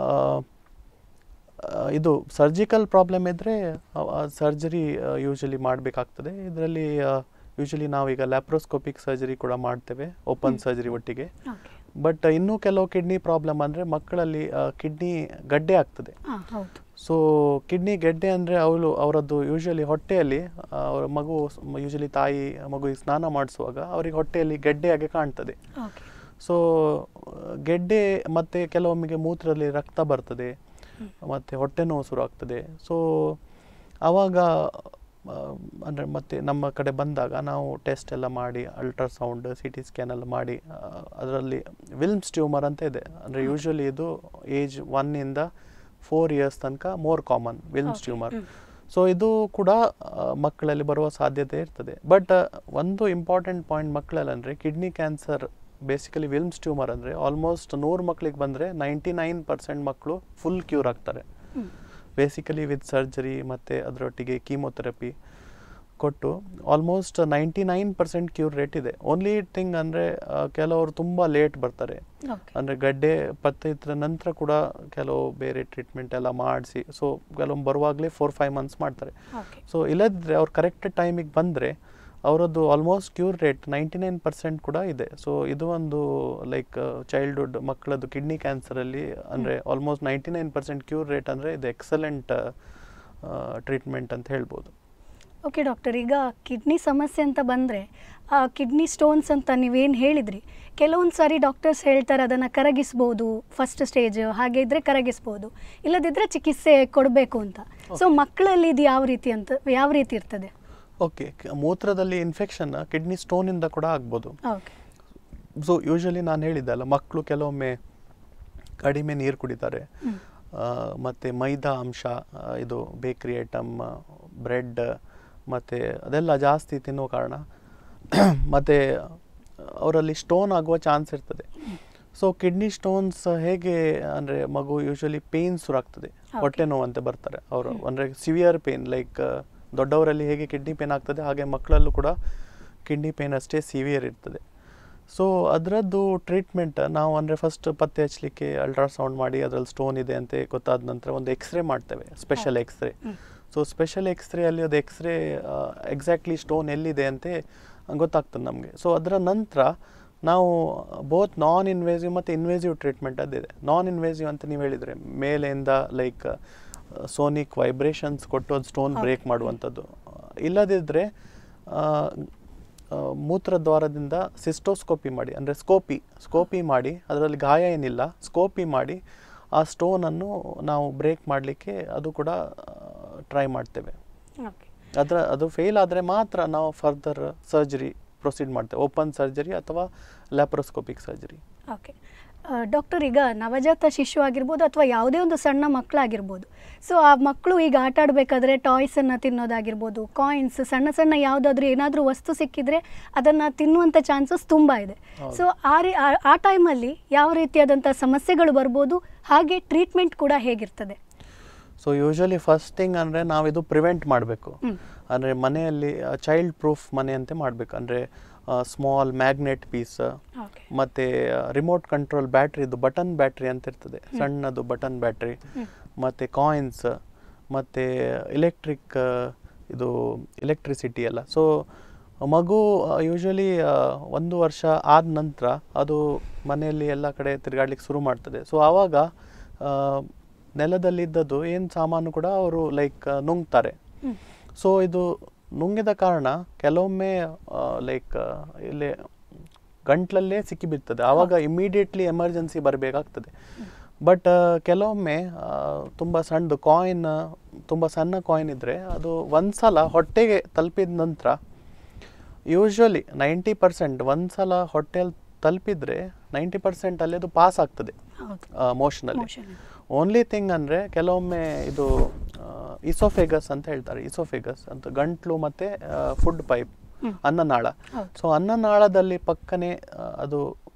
ಇದು ಸರ್ಜಿಕಲ್ ಪ್ರಾಬ್ಲಮ್ ಇದ್ದರೆ ಸರ್ಜರಿ ಯೂಶಲಿ ಮಾಡಬೇಕಾಗ್ತದೆ ಇದರಲ್ಲಿ ಯೂಶಲಿ ನಾವೀಗ ಲ್ಯಾಪ್ರೋಸ್ಕೋಪಿಕ್ ಸರ್ಜರಿ ಕೂಡ ಮಾಡ್ತೇವೆ ಓಪನ್ ಸರ್ಜರಿ ಒಟ್ಟಿಗೆ ಓಕೆ ಬಟ್ ಇನ್ನೂ ಕೆಲವು ಕಿಡ್ನಿ ಪ್ರಾಬ್ಲಮ್ ಅಂದರೆ ಮಕ್ಕಳಲ್ಲಿ ಕಿಡ್ನಿ ಗಡ್ಡೆ ಆಗ್ತದೆ ಹಾಂ ಹೌದು ಸೊ ಕಿಡ್ನಿ ಗೆಡ್ಡೆ ಅಂದರೆ ಅವಳು ಅವರದ್ದು ಯೂಶಲಿ ಹೊಟ್ಟೆಯಲ್ಲಿ ಆ, ಅವರ ಮಗು ಯೂಶಲಿ ತಾಯಿ ಮಗುವಿಗೆ ಸ್ನಾನ ಮಾಡಿಸುವಾಗ ಅವರಿಗೆ ಹೊಟ್ಟೆಯಲ್ಲಿ ಗೆಡ್ಡೆಯಾಗಿ ಕಾಣ್ತದೆ ಓಕೆ ಸೊ ಗೆಡ್ಡೆ ಮತ್ತು ಕೆಲವೊಮ್ಮೆಗೆ ಮೂತ್ರದಲ್ಲಿ ರಕ್ತ ಬರ್ತದೆ ಮತ್ತು ಹೊಟ್ಟೆ ನೋವು ಶುರು ಆಗ್ತದೆ ಸೊ ಆವಾಗ ಅಂದರೆ ಮತ್ತೆ ನಮ್ಮ ಕಡೆ ಬಂದಾಗ ನಾವು ಟೆಸ್ಟ್ ಎಲ್ಲ ಮಾಡಿ ಅಲ್ಟ್ರಾಸೌಂಡ್ ಸಿ ಟಿ ಸ್ಕ್ಯಾನ್ ಎಲ್ಲ ಮಾಡಿ ಅದರಲ್ಲಿ ವಿಲ್ಮ್ಸ್ ಟ್ಯೂಮರ್ ಅಂತ ಇದೆ ಅಂದರೆ ಯೂಶಲಿ ಇದು ಏಜ್ ಒನ್ನಿಂದ ಫೋರ್ ಇಯರ್ಸ್ ತನಕ more common Wilms Okay. Tumour hmm. So ಇದು ಕೂಡ ಆ, ಮಕ್ಕಳಲ್ಲಿ ಬರುವ ಸಾಧ್ಯತೆ ಇರ್ತದೆ ಬಟ್ ಒಂದು ಇಂಪಾರ್ಟೆಂಟ್ ಪಾಯಿಂಟ್ ಮಕ್ಕಳಲ್ಲಿ ಅಂದರೆ kidney cancer basically Wilms tumour ಅಂದರೆ ಆಲ್ಮೋಸ್ಟ್ ನೂರು ಮಕ್ಕಳಿಗೆ ಬಂದರೆ ನೈಂಟಿ ನೈನ್ ಪರ್ಸೆಂಟ್ ಮಕ್ಕಳು ಫುಲ್ ಕ್ಯೂರ್ ಆಗ್ತಾರೆ ಹ್ಮ್. ಬೇಸಿಕಲಿ ವಿತ್ ಸರ್ಜರಿ ಮತ್ತು ಅದರೊಟ್ಟಿಗೆ ಕೀಮೊಥೆರಪಿ ಕೊಟ್ಟು almost ninety nine percent cure rate ಇದೆ ಓನ್ಲಿ ಥಿಂಗ್ ಅಂದರೆ ಕೆಲವರು ತುಂಬ ಲೇಟ್ ಬರ್ತಾರೆ ಓಕೆ ಅಂದರೆ ಗಡ್ಡೆ ಪತ್ತೆ ಇದ್ರ ನಂತರ ಕೂಡ ಕೆಲವು ಬೇರೆ ಟ್ರೀಟ್ಮೆಂಟ್ ಎಲ್ಲ ಮಾಡಿಸಿ ಸೊ ಕೆಲವೊಮ್ಮೆ ಬರುವಾಗಲೇ ಫೋರ್ ಫೈವ್ ಮಂತ್ಸ್ ಮಾಡ್ತಾರೆ ಓಕೆ ಸೊ ಇಲ್ಲದಿದ್ದರೆ ಅವ್ರು ಕರೆಕ್ಟ್ ಟೈಮಿಗೆ ಬಂದರೆ ಅವರದ್ದು almost cure rate ninety nine percent ಕೂಡ ಇದೆ ಸೊ ಇದು ಒಂದು ಲೈಕ್ ಚೈಲ್ಡ್ಹುಡ್ ಮಕ್ಕಳದ್ದು ಕಿಡ್ನಿ ಕ್ಯಾನ್ಸರಲ್ಲಿ ಅಂದರೆ almost ninety nine percent cure rate ಅಂದರೆ ಇದು ಎಕ್ಸಲೆಂಟ್ ಟ್ರೀಟ್ಮೆಂಟ್ ಅಂತ ಹೇಳ್ಬೋದು ಓಕೆ ಡಾಕ್ಟರ್ ಈಗ ಕಿಡ್ನಿ ಸಮಸ್ಯೆ ಅಂತ ಬಂದರೆ ಆ ಕಿಡ್ನಿ ಸ್ಟೋನ್ಸ್ ಅಂತ ನೀವೇನು ಹೇಳಿದ್ರಿ ಕೆಲವೊಂದು ಸಾರಿ ಡಾಕ್ಟರ್ಸ್ ಹೇಳ್ತಾರೆ ಅದನ್ನು ಕರಗಿಸ್ಬೋದು ಫಸ್ಟ್ ಸ್ಟೇಜ್ ಹಾಗೆ ಇದ್ದರೆ ಕರಗಿಸ್ಬೋದು ಇಲ್ಲದಿದ್ದರೆ ಚಿಕಿತ್ಸೆ ಕೊಡಬೇಕು ಅಂತ ಸೊ ಮಕ್ಕಳಲ್ಲಿ ಇದು ಯಾವ ರೀತಿ ಅಂತ ಯಾವ ರೀತಿ ಇರ್ತದೆ ಓಕೆ ಮೂತ್ರದಲ್ಲಿ ಇನ್ಫೆಕ್ಷನ್ ಕಿಡ್ನಿ ಸ್ಟೋನಿಂದ ಕೂಡ ಆಗ್ಬೋದು ಓಕೆ ಸೊ ಯೂಶಲಿ ನಾನು ಹೇಳಿದ್ದಲ್ಲ ಮಕ್ಕಳು ಕೆಲವೊಮ್ಮೆ ಕಡಿಮೆ ನೀರು ಕುಡಿತಾರೆ ಹ್ಮ್. ಆ, ಮತ್ತೆ ಮೈದಾ ಅಂಶ ಆ, ಇದು ಬೇಕ್ರಿ ಐಟಮ್ ಬ್ರೆಡ್ ಮತ್ತು ಅದೆಲ್ಲ ಜಾಸ್ತಿ ತಿನ್ನೋ ಕಾರಣ ಮತ್ತು ಅವರಲ್ಲಿ ಸ್ಟೋನ್ ಆಗುವ ಚಾನ್ಸ್ ಇರ್ತದೆ ಸೊ ಕಿಡ್ನಿ ಸ್ಟೋನ್ಸ್ ಹೇಗೆ ಅಂದರೆ ಮಗು ಯೂಶಲಿ ಪೇನ್ ಶುರುವಾಗ್ತದೆ ಹೊಟ್ಟೆ ನೋವಂತೆ ಬರ್ತಾರೆ ಅವರು ಅಂದರೆ ಸಿವಿಯರ್ ಪೇನ್ ಲೈಕ್ ದೊಡ್ಡವರಲ್ಲಿ ಹೇಗೆ ಕಿಡ್ನಿ ಪೇನ್ ಆಗ್ತದೆ ಹಾಗೆ ಮಕ್ಕಳಲ್ಲೂ ಕೂಡ ಕಿಡ್ನಿ ಪೇನ್ ಅಷ್ಟೇ ಸಿವಿಯರ್ ಇರ್ತದೆ ಸೊ ಅದರದ್ದು ಟ್ರೀಟ್ಮೆಂಟ್ ನಾವು ಅಂದರೆ ಫಸ್ಟ್ ಪತ್ತೆ ಹಚ್ಚಲಿಕ್ಕೆ ಅಲ್ಟ್ರಾಸೌಂಡ್ ಮಾಡಿ ಅದರಲ್ಲಿ ಸ್ಟೋನ್ ಇದೆ ಅಂತ ಗೊತ್ತಾದ ನಂತರ ಒಂದು ಎಕ್ಸ್ರೇ ಮಾಡ್ತೇವೆ special x ray so special x ray ಅಲ್ಲಿ ಅದು ಎಕ್ಸ್ರೇ ಎಕ್ಸಾಕ್ಟ್ಲಿ ಸ್ಟೋನ್ ಎಲ್ಲಿದೆ ಅಂತ ಗೊತ್ತಾಗ್ತದೆ ನಮಗೆ ಸೊ ಅದರ ನಂತರ ನಾವು ಬೋತ್ ನಾನ್ ಇನ್ವೇಸಿವ್ ಮತ್ತು ಇನ್ವೇಸಿವ್ ಟ್ರೀಟ್ಮೆಂಟ್ ಅದಿದೆ ನಾನ್ ಇನ್ವೇಸಿವ್ ಅಂತ ನೀವು ಹೇಳಿದರೆ ಮೇಲೆಯಿಂದ ಲೈಕ್ ಸೋನಿಕ್ ವೈಬ್ರೇಷನ್ಸ್ ಕೊಟ್ಟು ಅದು ಸ್ಟೋನ್ ಬ್ರೇಕ್ ಮಾಡುವಂಥದ್ದು ಇಲ್ಲದಿದ್ದರೆ ಮೂತ್ರದ್ವಾರದಿಂದ ಸಿಸ್ಟೋಸ್ಕೋಪಿ ಮಾಡಿ ಅಂದರೆ ಸ್ಕೋಪಿ ಸ್ಕೋಪಿ ಮಾಡಿ ಅದರಲ್ಲಿ ಗಾಯ ಏನಿಲ್ಲ ಸ್ಕೋಪಿ ಮಾಡಿ ಆ ಸ್ಟೋನನ್ನು ನಾವು ಬ್ರೇಕ್ ಮಾಡಲಿಕ್ಕೆ ಅದು ಕೂಡ ಟ್ರೈ ಮಾಡ್ತೇವೆ ಓಕೆ ಅದರ ಅದು ಫೇಲ್ ಆದರೆ ಮಾತ್ರ ನಾವು ಫರ್ದರ್ ಸರ್ಜರಿ ಪ್ರೊಸೀಡ್ ಮಾಡ್ತೇವೆ ಓಪನ್ ಸರ್ಜರಿ ಅಥವಾ ಲ್ಯಾಪ್ರೋಸ್ಕೋಪಿಕ್ ಸರ್ಜರಿ ಓಕೆ ಡಾಕ್ಟರ್ ಈಗ ನವಜಾತ ಶಿಶು ಆಗಿರ್ಬೋದು ಅಥವಾ ಯಾವುದೇ ಒಂದು ಸಣ್ಣ ಮಕ್ಕಳಾಗಿರ್ಬೋದು ಸೊ ಆ ಮಕ್ಕಳು ಈಗ ಆಟ ಆಡಬೇಕಾದ್ರೆ ಟಾಯ್ಸನ್ನು ತಿನ್ನೋದಾಗಿರ್ಬೋದು ಕಾಯಿನ್ಸ್ ಸಣ್ಣ ಸಣ್ಣ ಯಾವುದಾದ್ರೂ ಏನಾದರೂ ವಸ್ತು ಸಿಕ್ಕಿದ್ರೆ ಅದನ್ನು ತಿನ್ನುವಂಥ ಚಾನ್ಸಸ್ ತುಂಬ ಇದೆ ಸೊ ಆ ರೀ ಆ- ಆ ಟೈಮಲ್ಲಿ ಯಾವ ರೀತಿಯಾದಂಥ ಸಮಸ್ಯೆಗಳು ಬರ್ಬೋದು ಹಾಗೆ ಟ್ರೀಟ್ಮೆಂಟ್ ಕೂಡ ಹೇಗಿರ್ತದೆ ಸೊ ಯೂಶಲಿ ಫಸ್ಟ್ ಥಿಂಗ್ ಅಂದರೆ ನಾವಿದು ಪ್ರಿವೆಂಟ್ ಮಾಡಬೇಕು ಹ್ಮ್. ಅಂದರೆ ಮನೆಯಲ್ಲಿ ಚೈಲ್ಡ್ ಪ್ರೂಫ್ ಮನೆ ಅಂತ ಮಾಡಬೇಕು ಅಂದರೆ ಸ್ಮಾಲ್ ಮ್ಯಾಗ್ನೆಟ್ ಪೀಸ್ ಓಕೆ ಮತ್ತು ರಿಮೋಟ್ ಕಂಟ್ರೋಲ್ ಬ್ಯಾಟ್ರಿದು ಬಟನ್ ಬ್ಯಾಟ್ರಿ ಅಂತ ಇರ್ತದೆ ಸಣ್ಣದು ಬಟನ್ ಬ್ಯಾಟ್ರಿ ಮತ್ತು ಕಾಯಿನ್ಸ್ ಮತ್ತು ಎಲೆಕ್ಟ್ರಿಕ್ ಇದು ಎಲೆಕ್ಟ್ರಿಸಿಟಿ ಎಲ್ಲ ಸೊ ಮಗು ಯೂಶಲಿ ಒಂದು ವರ್ಷ ಆದ ನಂತರ ಅದು ಮನೆಯಲ್ಲಿ ಎಲ್ಲ ಕಡೆ ತಿರುಗಾಡ್ಲಿಕ್ಕೆ ಶುರು ಮಾಡ್ತದೆ ಸೊ ಆವಾಗ ಆ, ನೆಲದಲ್ಲಿದ್ದದ್ದು ಏನು ಸಾಮಾನು ಕೂಡ ಅವರು ಲೈಕ್ ನುಂಗ್ತಾರೆ ಸೊ ಇದು ನುಂಗಿದ ಕಾರಣ ಕೆಲವೊಮ್ಮೆ ಲೈಕ್ ಇಲ್ಲಿ ಗಂಟ್ಲಲ್ಲೇ ಸಿಕ್ಕಿಬಿಡ್ತದೆ ಆವಾಗ ಇಮಿಡಿಯೇಟ್ಲಿ ಎಮರ್ಜೆನ್ಸಿ ಬರಬೇಕಾಗ್ತದೆ ಬಟ್ ಕೆಲವೊಮ್ಮೆ ಆ, ತುಂಬ ಸಣ್ಣದು ಕಾಯಿನ್ ತುಂಬ ಸಣ್ಣ ಕಾಯಿನ್ ಇದ್ದರೆ ಅದು ಒಂದ್ಸಲ ಹೊಟ್ಟೆಗೆ ತಲುಪಿದ ನಂತರ ಯೂಶ್ವಲಿ ನೈಂಟಿ ಪರ್ಸೆಂಟ್ ಒಂದ್ಸಲ ಹೊಟ್ಟೆಯಲ್ಲಿ ತಲುಪಿದ್ರೆ ನೈಂಟಿ ಪರ್ಸೆಂಟ್ ಅಲ್ಲಿ ಅದು ಪಾಸ್ ಆಗ್ತದೆ ಹೌದು ಮೋಷನಲ್ಲಿ Motion ಅಲ್ಲಿ. ಓನ್ಲಿ ಥಿಂಗ್ ಅಂದರೆ ಕೆಲವೊಮ್ಮೆ ಇದು ಇಸೋಫೆಗಸ್ ಅಂತ ಹೇಳ್ತಾರೆ ಇಸೋಫೆಗಸ್ ಅಂತ ಗಂಟ್ಲು ಮತ್ತು ಫುಡ್ ಪೈಪ್ ಅನ್ನನಾಳ ಹೌದು. ಸೊ ಅನ್ನನಾಳದಲ್ಲಿ ಪಕ್ಕನೆ ಆ, ಅದು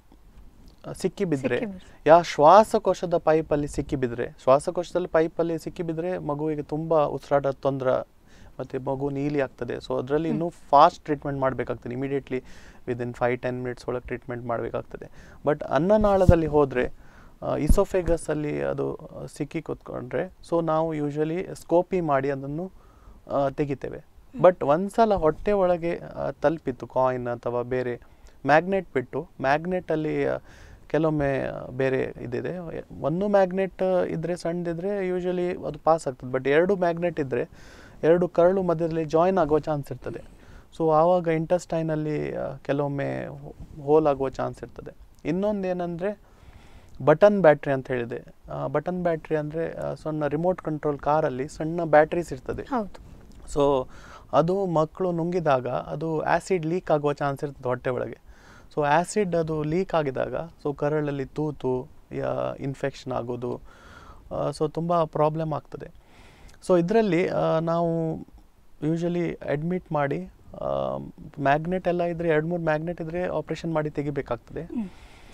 ಆ, ಸಿಕ್ಕಿ ಬಿದ್ದರೆ ಸಿಕ್ಕಿಬಿದ್ರೆ. ಯಾ ಶ್ವಾಸಕೋಶದ ಪೈಪಲ್ಲಿ ಸಿಕ್ಕಿ ಬಿದ್ದರೆ ಶ್ವಾಸಕೋಶದಲ್ಲಿ ಪೈಪಲ್ಲಿ ಸಿಕ್ಕಿ ಬಿದ್ದರೆ ಮಗುವಿಗೆ ತುಂಬ ಉಸಿರಾಟ ತೊಂದರೆ ಮತ್ತು ಮಗು ನೀಲಿ ಆಗ್ತದೆ ಸೊ ಅದರಲ್ಲಿ ಇನ್ನೂ ಫಾಸ್ಟ್ ಟ್ರೀಟ್ಮೆಂಟ್ ಮಾಡಬೇಕಾಗ್ತದೆ immediately within five ten minutes ಒಳಗೆ ಟ್ರೀಟ್ಮೆಂಟ್ ಮಾಡಬೇಕಾಗ್ತದೆ ಬಟ್ ಅನ್ನನಾಳದಲ್ಲಿ ಹೋದರೆ ಇಸೋಫೆಗಸಲ್ಲಿ ಅದು ಆ, ಸಿಕ್ಕಿ ಕೂತ್ಕೊಂಡ್ರೆ ಸೊ ನಾವು ಯೂಶಲಿ ಸ್ಕೋಪಿ ಮಾಡಿ ಅದನ್ನು ಆ, ತೆಗಿತೇವೆ ಬಟ್ ಒಂದ್ಸಲ ಹೊಟ್ಟೆ ಒಳಗೆ ಆ, ತಲುಪಿತ್ತು ಕಾಯಿನ್ ಅಥವಾ ಬೇರೆ ಮ್ಯಾಗ್ನೆಟ್ ಬಿಟ್ಟು ಮ್ಯಾಗ್ನೆಟಲ್ಲಿ ಕೆಲವೊಮ್ಮೆ ಆ, ಬೇರೆ ಇದಿದೆ ಒಂದು ಮ್ಯಾಗ್ನೆಟ್ ಇದ್ದರೆ ಸಣ್ಣದಿದ್ರೆ ಯೂಶಲಿ ಅದು ಪಾಸ್ ಆಗ್ತದೆ ಬಟ್ ಎರಡು ಮ್ಯಾಗ್ನೆಟ್ ಇದ್ದರೆ ಎರಡು ಕರಳು ಮಧ್ಯದಲ್ಲಿ ಜಾಯಿನ್ ಆಗುವ ಚಾನ್ಸ್ ಇರ್ತದೆ ಸೊ ಆವಾಗ ಇಂಟಸ್ಟೈನಲ್ಲಿ ಕೆಲವೊಮ್ಮೆ ಹೋಲ್ ಆಗುವ ಚಾನ್ಸ್ ಇರ್ತದೆ ಇನ್ನೊಂದು ಏನಂದರೆ ಬಟನ್ ಬ್ಯಾಟ್ರಿ ಅಂತ ಹೇಳಿದೆ ಬಟನ್ ಬ್ಯಾಟ್ರಿ ಅಂದರೆ ಸಣ್ಣ ರಿಮೋಟ್ ಕಂಟ್ರೋಲ್ ಕಾರಲ್ಲಿ ಸಣ್ಣ ಬ್ಯಾಟ್ರೀಸ್ ಇರ್ತದೆ ಹೌದು ಸೊ ಅದು ಮಕ್ಕಳು ನುಂಗಿದಾಗ ಅದು ಆ್ಯಸಿಡ್ ಲೀಕ್ ಆಗುವ ಚಾನ್ಸ್ ಇರ್ತದೆ ಹೊಟ್ಟೆ ಒಳಗೆ ಸೊ ಆ್ಯಸಿಡ್ ಅದು ಲೀಕ್ ಆಗಿದಾಗ ಸೊ ಕರಳಲ್ಲಿ ತೂತು ಯಾ ಇನ್ಫೆಕ್ಷನ್ ಆಗೋದು ಸೊ ತುಂಬ ಪ್ರಾಬ್ಲಮ್ ಆಗ್ತದೆ ಸೊ ಇದರಲ್ಲಿ ನಾವು ಯೂಶಲಿ ಅಡ್ಮಿಟ್ ಮಾಡಿ ಮ್ಯಾಗ್ನೆಟ್ ಎಲ್ಲ ಇದ್ದರೆ ಎರಡು ಮೂರು ಮ್ಯಾಗ್ನೆಟ್ ಇದ್ದರೆ ಆಪ್ರೇಷನ್ ಮಾಡಿ ತೆಗಿಬೇಕಾಗ್ತದೆ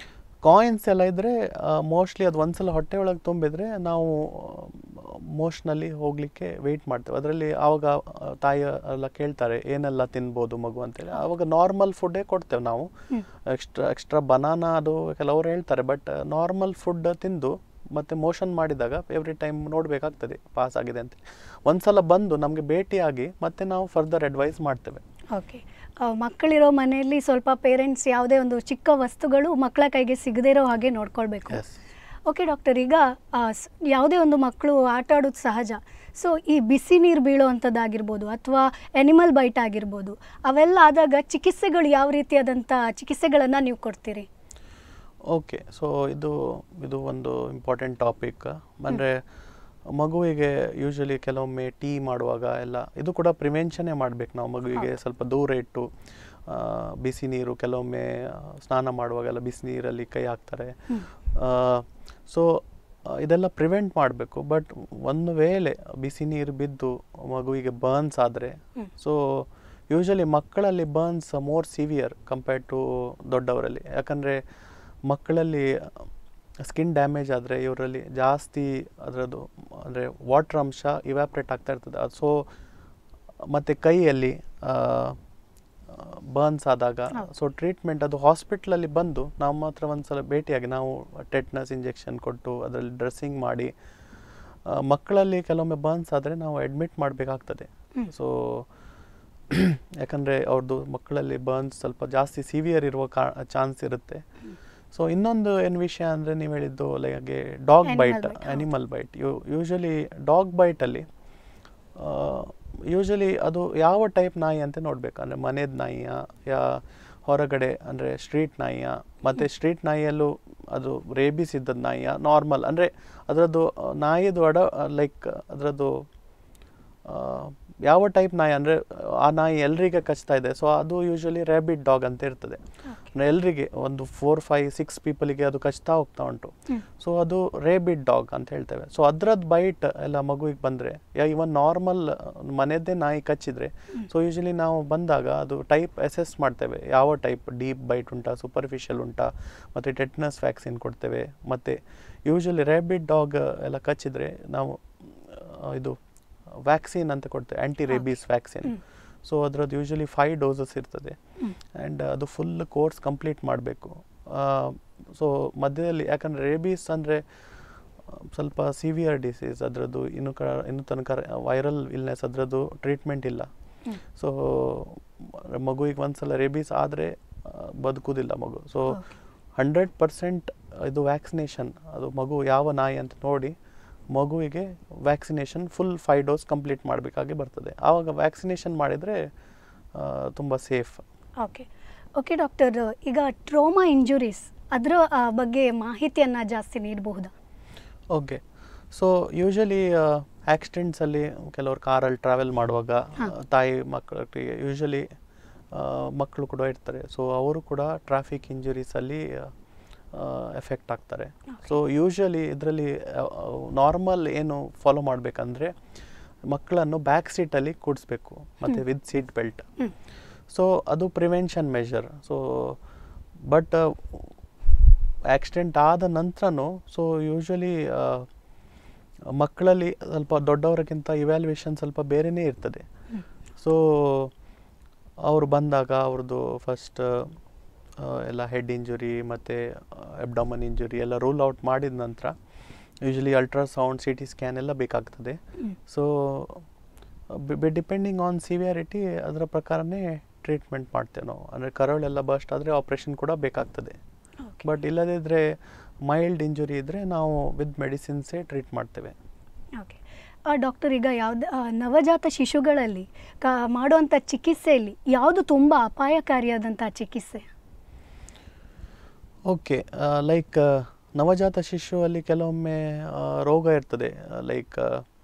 ಕಾಯಿನ್ಸ್ ಎಲ್ಲ ಇದ್ದರೆ ಮೋಸ್ಟ್ಲಿ ಅದು ಒಂದ್ಸಲ ಹೊಟ್ಟೆ ಒಳಗೆ ತುಂಬಿದರೆ ನಾವು ಮೋಸ್ಟ್ನಲ್ಲಿ ಹೋಗಲಿಕ್ಕೆ ವೆಯ್ಟ್ ಮಾಡ್ತೇವೆ ಅದರಲ್ಲಿ ಆವಾಗ ಆ, ತಾಯಿ ಎಲ್ಲ ಕೇಳ್ತಾರೆ ಏನೆಲ್ಲ ತಿನ್ಬೋದು ಮಗು ಅಂತೇಳಿ ಆವಾಗ ನಾರ್ಮಲ್ ಫುಡ್ಡೇ ಕೊಡ್ತೇವೆ ನಾವು ಎಕ್ಸ್ಟ್ರಾ ಎಕ್ಸ್ಟ್ರಾ ಬನಾನಾ ಅದು ಕೆಲವರು ಹೇಳ್ತಾರೆ ಬಟ್ ನಾರ್ಮಲ್ ಫುಡ್ ತಿಂದು ಮತ್ತೆ ಮೋಷನ್ ಮಾಡಿದಾಗ ಎವ್ರಿ ಟೈಮ್ ನೋಡಬೇಕಾಗ್ತದೆ ಪಾಸ್ ಆಗಿದೆ ಅಂತ ಒಂದ್ಸಲ ಬಂದು ನಮಗೆ ಭೇಟಿಯಾಗಿ ಮತ್ತೆ ನಾವು ಫರ್ದರ್ ಅಡ್ವೈಸ್ ಮಾಡ್ತೇವೆ ಓಕೆ ಮಕ್ಕಳಿರೋ ಮನೆಯಲ್ಲಿ ಸ್ವಲ್ಪ ಪೇರೆಂಟ್ಸ್ ಯಾವುದೇ ಒಂದು ಚಿಕ್ಕ ವಸ್ತುಗಳು ಮಕ್ಕಳ ಕೈಗೆ ಸಿಗದೇ ಇರೋ ಹಾಗೆ ನೋಡ್ಕೊಳ್ಬೇಕು ಎಸ್ ಓಕೆ ಡಾಕ್ಟರ್ ಈಗ ಆ, ಸ್- ಯಾವುದೇ ಒಂದು ಮಕ್ಕಳು ಆಟ ಆಡೋದು ಸಹಜ ಸೊ ಈ ಬಿಸಿ ನೀರು ಬೀಳೋ ಅಂಥದ್ದಾಗಿರ್ಬೋದು ಅಥವಾ ಎನಿಮಲ್ ಬೈಟ್ ಆಗಿರ್ಬೋದು ಅವೆಲ್ಲ ಆದಾಗ ಚಿಕಿತ್ಸೆಗಳು ಯಾವ ರೀತಿಯಾದಂಥ ಚಿಕಿತ್ಸೆಗಳನ್ನು ನೀವು ಕೊಡ್ತೀರಿ ಓಕೆ ಸೊ ಇದು ಇದು ಒಂದು ಇಂಪಾರ್ಟೆಂಟ್ ಟಾಪಿಕ್ ಅಂದರೆ ಮಗುವಿಗೆ ಯೂಶಲಿ ಕೆಲವೊಮ್ಮೆ ಟೀ ಮಾಡುವಾಗ ಎಲ್ಲ ಇದು ಕೂಡ ಪ್ರಿವೆನ್ಷನ್ನೇ ಮಾಡಬೇಕು ನಾವು ಮಗುವಿಗೆ ಸ್ವಲ್ಪ ದೂರ ಇಟ್ಟು ಆ, ಬಿಸಿ ನೀರು ಕೆಲವೊಮ್ಮೆ ಆ, ಸ್ನಾನ ಮಾಡುವಾಗೆಲ್ಲ ಬಿಸಿ ನೀರಲ್ಲಿ ಕೈ ಹಾಕ್ತಾರೆ ಸೊ ಇದೆಲ್ಲ ಪ್ರಿವೆಂಟ್ ಮಾಡಬೇಕು ಬಟ್ ಒಂದು ವೇಳೆ ಬಿಸಿ ನೀರು ಬಿದ್ದು ಮಗುವಿಗೆ ಬರ್ನ್ಸ್ ಆದರೆ ಸೊ ಯೂಶಲಿ ಮಕ್ಕಳಲ್ಲಿ burns more severe compared to ದೊಡ್ಡವರಲ್ಲಿ ಯಾಕಂದರೆ ಮಕ್ಕಳಲ್ಲಿ ಸ್ಕಿನ್ ಡ್ಯಾಮೇಜ್ ಆದರೆ ಇವರಲ್ಲಿ ಜಾಸ್ತಿ ಅದರದ್ದು ಅಂದರೆ ವಾಟ್ರ್ ಅಂಶ ಇವ್ಯಾಪ್ರೇಟ್ ಆಗ್ತಾ ಇರ್ತದೆ ಅದು ಸೊ ಮತ್ತು ಕೈಯಲ್ಲಿ ಬರ್ನ್ಸ್ ಆದಾಗ ಸೊ ಟ್ರೀಟ್ಮೆಂಟ್ ಅದು ಹಾಸ್ಪಿಟ್ಲಲ್ಲಿ ಬಂದು ನಮ್ಮ ಹತ್ರ ಒಂದ್ಸಲ ಭೇಟಿಯಾಗಿ ನಾವು ಟೆಟ್ನಸ್ ಇಂಜೆಕ್ಷನ್ ಕೊಟ್ಟು ಅದರಲ್ಲಿ ಡ್ರೆಸ್ಸಿಂಗ್ ಮಾಡಿ ಆ, ಮಕ್ಕಳಲ್ಲಿ ಕೆಲವೊಮ್ಮೆ ಬರ್ನ್ಸ್ ಆದರೆ ನಾವು ಅಡ್ಮಿಟ್ ಮಾಡಬೇಕಾಗ್ತದೆ ಸೊ ಯಾಕಂದರೆ ಅವ್ರದ್ದು ಮಕ್ಕಳಲ್ಲಿ ಬರ್ನ್ಸ್ ಸ್ವಲ್ಪ ಜಾಸ್ತಿ ಸಿವಿಯರ್ ಇರುವ ಕಾ ಚಾನ್ಸ್ ಇರುತ್ತೆ ಸೊ ಇನ್ನೊಂದು ಏನು ವಿಷಯ ಅಂದರೆ ನೀವು ಹೇಳಿದ್ದು like dog Animal bite bite, ಹೌದು. ಅನಿಮಲ್ ಬೈಟ್ ಯು ಯೂಶಲಿ ಡಾಗ್ ಬೈಟಲ್ಲಿ ಯೂಶಲಿ ಅದು ಯಾವ ಟೈಪ್ ನಾಯಿ ಅಂತ ನೋಡ್ಬೇಕು ಅಂದರೆ ಮನೆದ ನಾಯಿಯ ಯಾ ಹೊರಗಡೆ ಅಂದರೆ ಸ್ಟ್ರೀಟ್ ನಾಯಿಯ ಮತ್ತು ಸ್ಟ್ರೀಟ್ ನಾಯಿಯಲ್ಲೂ ಅದು ರೇಬಿಸ್ ಇದ್ದದ್ದು ನಾಯಿಯ ನಾರ್ಮಲ್ ಅಂದರೆ ಅದರದ್ದು ಆ, ನಾಯಿದು ಅಡ ಲೈಕ್ ಅದರದ್ದು ಆ, ಯಾವ ಟೈಪ್ ನಾಯಿ ಅಂದರೆ ಆ ನಾಯಿ ಎಲ್ರಿಗೆ ಕಚ್ತಾ ಇದೆ ಸೊ ಅದು ಯೂಶಲಿ ರ್ಯಾಬಿಟ್ ಡಾಗ್ ಅಂತ ಇರ್ತದೆ ಅಂದ್ರೆ ಎಲ್ರಿಗೆ ಒಂದು ಫೋರ್ ಫೈವ್ ಸಿಕ್ಸ್ ಪೀಪಲಿಗೆ ಅದು ಕಚ್ತಾ ಹೋಗ್ತಾ ಉಂಟು ಸೊ ಅದು ರೇಬಿಟ್ ಡಾಗ್ ಅಂತ ಹೇಳ್ತೇವೆ ಸೊ ಅದ್ರದ್ದು ಬೈಟ್ ಎಲ್ಲ ಮಗುವಿಗೆ ಬಂದರೆ ಯಾ ಇವನ್ ನಾರ್ಮಲ್ ಮನೆಯದ್ದೇ ನಾಯಿ ಕಚ್ಚಿದ್ರೆ ಸೊ ಯೂಶಲಿ ನಾವು ಬಂದಾಗ ಅದು ಟೈಪ್ ಅಸೆಸ್ ಮಾಡ್ತೇವೆ ಯಾವ ಟೈಪ್ ಡೀಪ್ ಬೈಟ್ ಉಂಟಾ ಸೂಪರ್ಫಿಷಿಯಲ್ ಉಂಟಾ ಮತ್ತು ಟೆಟ್ನಸ್ ವ್ಯಾಕ್ಸಿನ್ ಕೊಡ್ತೇವೆ ಮತ್ತು ಯೂಶಲಿ ರೇಬಿಟ್ ಡಾಗ್ ಎಲ್ಲ ಕಚ್ಚಿದ್ರೆ ನಾವು ಆ, ಇದು ವ್ಯಾಕ್ಸಿನ್ ಅಂತ ಕೊಡ್ತೇವೆ ಆ್ಯಂಟಿ ರೇಬೀಸ್ ವ್ಯಾಕ್ಸಿನ್ ಸೊ ಅದರದ್ದು ಯೂಶಲಿ ಫೈವ್ ಡೋಸಸ್ ಇರ್ತದೆ ಆ್ಯಂಡ್ ಅದು ಫುಲ್ ಕೋರ್ಸ್ ಕಂಪ್ಲೀಟ್ ಮಾಡಬೇಕು ಸೊ ಮಧ್ಯದಲ್ಲಿ ಯಾಕಂದರೆ ರೇಬೀಸ್ ಅಂದರೆ ಸ್ವಲ್ಪ ಸಿವಿಯರ್ ಡಿಸೀಸ್ ಅದರದ್ದು ಇನ್ನು ಕ ಇನ್ನು ತನಕ ವೈರಲ್ ಇಲ್ನೆಸ್ ಅದರದ್ದು ಟ್ರೀಟ್ಮೆಂಟ್ ಇಲ್ಲ ಸೊ ಮಗುವಿಗೆ ಒಂದ್ಸಲ ರೇಬೀಸ್ ಆದರೆ ಬದುಕುವುದಿಲ್ಲ ಮಗು ಸೊ ಹಂಡ್ರೆಡ್ ಪರ್ಸೆಂಟ್ ಇದು ವ್ಯಾಕ್ಸಿನೇಷನ್ ಅದು ಮಗು ಯಾವ ನಾಯಿ ಅಂತ ನೋಡಿ ಮಗುವಿಗೆ vaccination full five dose complete ಮಾಡಬೇಕಾಗಿ ಬರ್ತದೆ ಆವಾಗ ವ್ಯಾಕ್ಸಿನೇಷನ್ ಮಾಡಿದರೆ ತುಂಬ ಸೇಫ್ ಓಕೆ ಓಕೆ ಡಾಕ್ಟರ್ ಈಗ ಟ್ರೋಮಾ ಇಂಜುರೀಸ್ ಅದರ ಆ, ಬಗ್ಗೆ ಮಾಹಿತಿಯನ್ನು ಜಾಸ್ತಿ ನೀಡಬಹುದಾ ಓಕೆ ಸೊ ಯೂಶಲಿ ಆಕ್ಸಿಡೆಂಟ್ಸಲ್ಲಿ ಕೆಲವರು ಕಾರಲ್ಲಿ ಟ್ರಾವೆಲ್ ಮಾಡುವಾಗ ಆ, ತಾಯಿ ಮಕ್ಕಳಿಗೆ ಯೂಶಲಿ ಮಕ್ಕಳು ಕೂಡ ಇರ್ತಾರೆ ಸೊ ಅವರು ಕೂಡ ಟ್ರಾಫಿಕ್ ಇಂಜುರೀಸಲ್ಲಿ ಎಫೆಕ್ಟ್ ಆಗ್ತಾರೆ ಸೊ ಯೂಶಲಿ ಇದರಲ್ಲಿ ನಾರ್ಮಲ್ ಏನು ಫಾಲೋ ಮಾಡಬೇಕಂದ್ರೆ ಮಕ್ಕಳನ್ನು ಬ್ಯಾಕ್ ಸೀಟಲ್ಲಿ ಕೂಡಿಸ್ಬೇಕು ಮತ್ತು ವಿತ್ ಸೀಟ್ ಬೆಲ್ಟ್ ಸೊ ಅದು prevention measure so but accident ಆದ ನಂತರನೂ ಸೊ ಯೂಶಲಿ ಮಕ್ಕಳಲ್ಲಿ ಸ್ವಲ್ಪ ದೊಡ್ಡವರಿಗಿಂತ ಇವ್ಯಾಲ್ಯೂಯೇಷನ್ ಸ್ವಲ್ಪ ಬೇರೆಯೇ ಇರ್ತದೆ ಸೊ ಅವರು ಬಂದಾಗ ಅವ್ರದ್ದು ಫಸ್ಟ್ ಎಲ್ಲ ಹೆಡ್ ಇಂಜುರಿ ಮತ್ತು ಎಬ್ಡಮನ್ ಇಂಜುರಿ ಎಲ್ಲ ರೂಲ್ ಔಟ್ ಮಾಡಿದ ನಂತರ usually ultrasound C T scan ಎಲ್ಲ ಬೇಕಾಗ್ತದೆ ಸೊ ಡಿಪೆಂಡಿಂಗ್ ಆನ್ ಸಿವಿಯಾರಿಟಿ ಅದರ ಪ್ರಕಾರನೇ ಟ್ರೀಟ್ಮೆಂಟ್ ಮಾಡ್ತೇವೆ ನಾವು ಅಂದರೆ ಕರಳೆಲ್ಲ ಬಸ್ಟ್ ಆದರೆ ಆಪ್ರೇಷನ್ ಕೂಡ ಬೇಕಾಗ್ತದೆ ಬಟ್ ಇಲ್ಲದಿದ್ದರೆ ಮೈಲ್ಡ್ ಇಂಜುರಿ ಇದ್ದರೆ ನಾವು ವಿತ್ ಮೆಡಿಸಿನ್ಸೇ ಟ್ರೀಟ್ ಮಾಡ್ತೇವೆ ಓಕೆ ಡಾಕ್ಟರ್ ಈಗ ಯಾವ್ದು ಆ, ನವಜಾತ ಶಿಶುಗಳಲ್ಲಿ ಕ ಮಾಡುವಂಥ ಚಿಕಿತ್ಸೆಯಲ್ಲಿ ಯಾವುದು ತುಂಬ ಅಪಾಯಕಾರಿಯಾದಂಥ ಚಿಕಿತ್ಸೆ ಓಕೆ ಲೈಕ್ ನವಜಾತ ಶಿಶುವಲ್ಲಿ ಕೆಲವೊಮ್ಮೆ ಆ, ರೋಗ ಇರ್ತದೆ ಲೈಕ್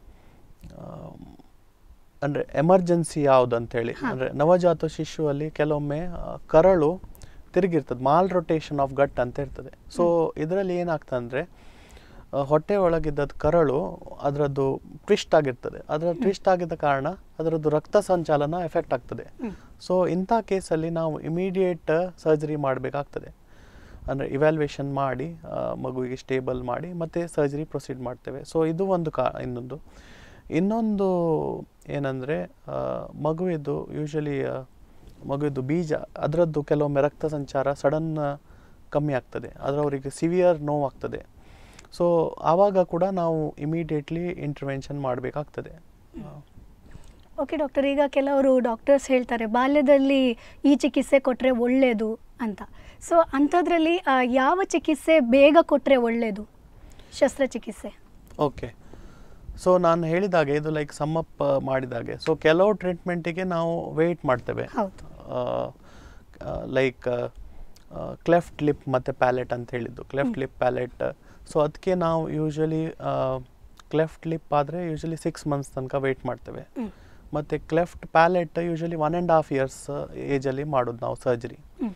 ಅಂದರೆ ಎಮರ್ಜೆನ್ಸಿ ಯಾವುದು ಅಂತೇಳಿ ಅಂದರೆ ನವಜಾತ ಶಿಶುವಲ್ಲಿ ಕೆಲವೊಮ್ಮೆ ಆ, ಕರಳು ತಿರುಗಿರ್ತದೆ ಮಾಲ್ ರೊಟೇಷನ್ ಆಫ್ ಗಟ್ ಅಂತ ಇರ್ತದೆ ಸೊ ಇದರಲ್ಲಿ ಏನಾಗ್ತದೆ ಅಂದರೆ ಹೊಟ್ಟೆ ಒಳಗಿದ್ದದ್ದು ಕರಳು ಅದರದ್ದು ಟ್ವಿಸ್ಟ್ ಆಗಿರ್ತದೆ ಅದರ ಟ್ವಿಸ್ಟ್ ಆಗಿದ್ದ ಕಾರಣ ಅದರದ್ದು ರಕ್ತ ಸಂಚಾಲನ ಎಫೆಕ್ಟ್ ಆಗ್ತದೆ ಸೊ ಇಂಥ ಕೇಸಲ್ಲಿ ನಾವು ಇಮಿಡಿಯೇಟ್ ಸರ್ಜರಿ ಮಾಡಬೇಕಾಗ್ತದೆ ಅಂದರೆ ಇವ್ಯಾಲ್ಯೂಯೇಷನ್ ಮಾಡಿ ಆ, ಮಗುವಿಗೆ ಸ್ಟೇಬಲ್ ಮಾಡಿ ಮತ್ತೆ ಸರ್ಜರಿ ಪ್ರೊಸೀಡ್ ಮಾಡ್ತೇವೆ ಸೊ ಇದು ಒಂದು ಕಾ ಇನ್ನೊಂದು ಇನ್ನೊಂದು ಏನಂದರೆ ಮಗುವಿದ್ದು ಯೂಶಲಿ ಮಗುವಿದ್ದು ಬೀಜ ಅದರದ್ದು ಕೆಲವೊಮ್ಮೆ ರಕ್ತ ಸಂಚಾರ ಸಡನ್ ಕಮ್ಮಿ ಆಗ್ತದೆ ಆದರೆ ಅವರಿಗೆ ಸಿವಿಯರ್ ನೋವಾಗ್ತದೆ ಸೊ ಆವಾಗ ಕೂಡ ನಾವು ಇಮಿಡಿಯೇಟ್ಲಿ ಇಂಟರ್ವೆನ್ಷನ್ ಮಾಡಬೇಕಾಗ್ತದೆ ಓಕೆ ಡಾಕ್ಟರ್ ಈಗ ಕೆಲವರು ಡಾಕ್ಟರ್ಸ್ ಹೇಳ್ತಾರೆ ಬಾಲ್ಯದಲ್ಲಿ ಈ ಚಿಕಿತ್ಸೆ ಕೊಟ್ಟರೆ ಒಳ್ಳೆಯದು ಅಂತ ಸೊ ಅಂಥದ್ರಲ್ಲಿ ಆ, ಯಾವ ಚಿಕಿತ್ಸೆ ಬೇಗ ಕೊಟ್ಟರೆ ಒಳ್ಳೆಯದು ಶಸ್ತ್ರಚಿಕಿತ್ಸೆ ಓಕೆ ಸೊ ನಾನು ಹೇಳಿದಾಗೆ ಇದು ಲೈಕ್ ಸಮ್ಮಪ್ ಮಾಡಿದಾಗೆ ಸೊ ಕೆಲವು ಟ್ರೀಟ್ಮೆಂಟಿಗೆ ನಾವು ವೆಯ್ಟ್ ಮಾಡ್ತೇವೆ ಹೌದು ಲೈಕ್ ಕ್ಲೆಫ್ಟ್ ಲಿಪ್ ಮತ್ತು ಪ್ಯಾಲೆಟ್ ಅಂತ ಹೇಳಿದ್ದು ಕ್ಲೆಫ್ಟ್ ಲಿಪ್ ಪ್ಯಾಲೆಟ್ ಸೊ ಅದಕ್ಕೆ ನಾವು ಯೂಶಲಿ ಕ್ಲೆಫ್ಟ್ ಲಿಪ್ ಆದರೆ ಯೂಶಲಿ ಸಿಕ್ಸ್ ಮಂತ್ಸ್ ತನಕ ವೆಯ್ಟ್ ಮಾಡ್ತೇವೆ ಹ್ಮ್. ಮತ್ತು cleft palate usually one and half years ಏಜಲ್ಲಿ ಮಾಡೋದು ನಾವು ಸರ್ಜರಿ ಹ್ಮ್.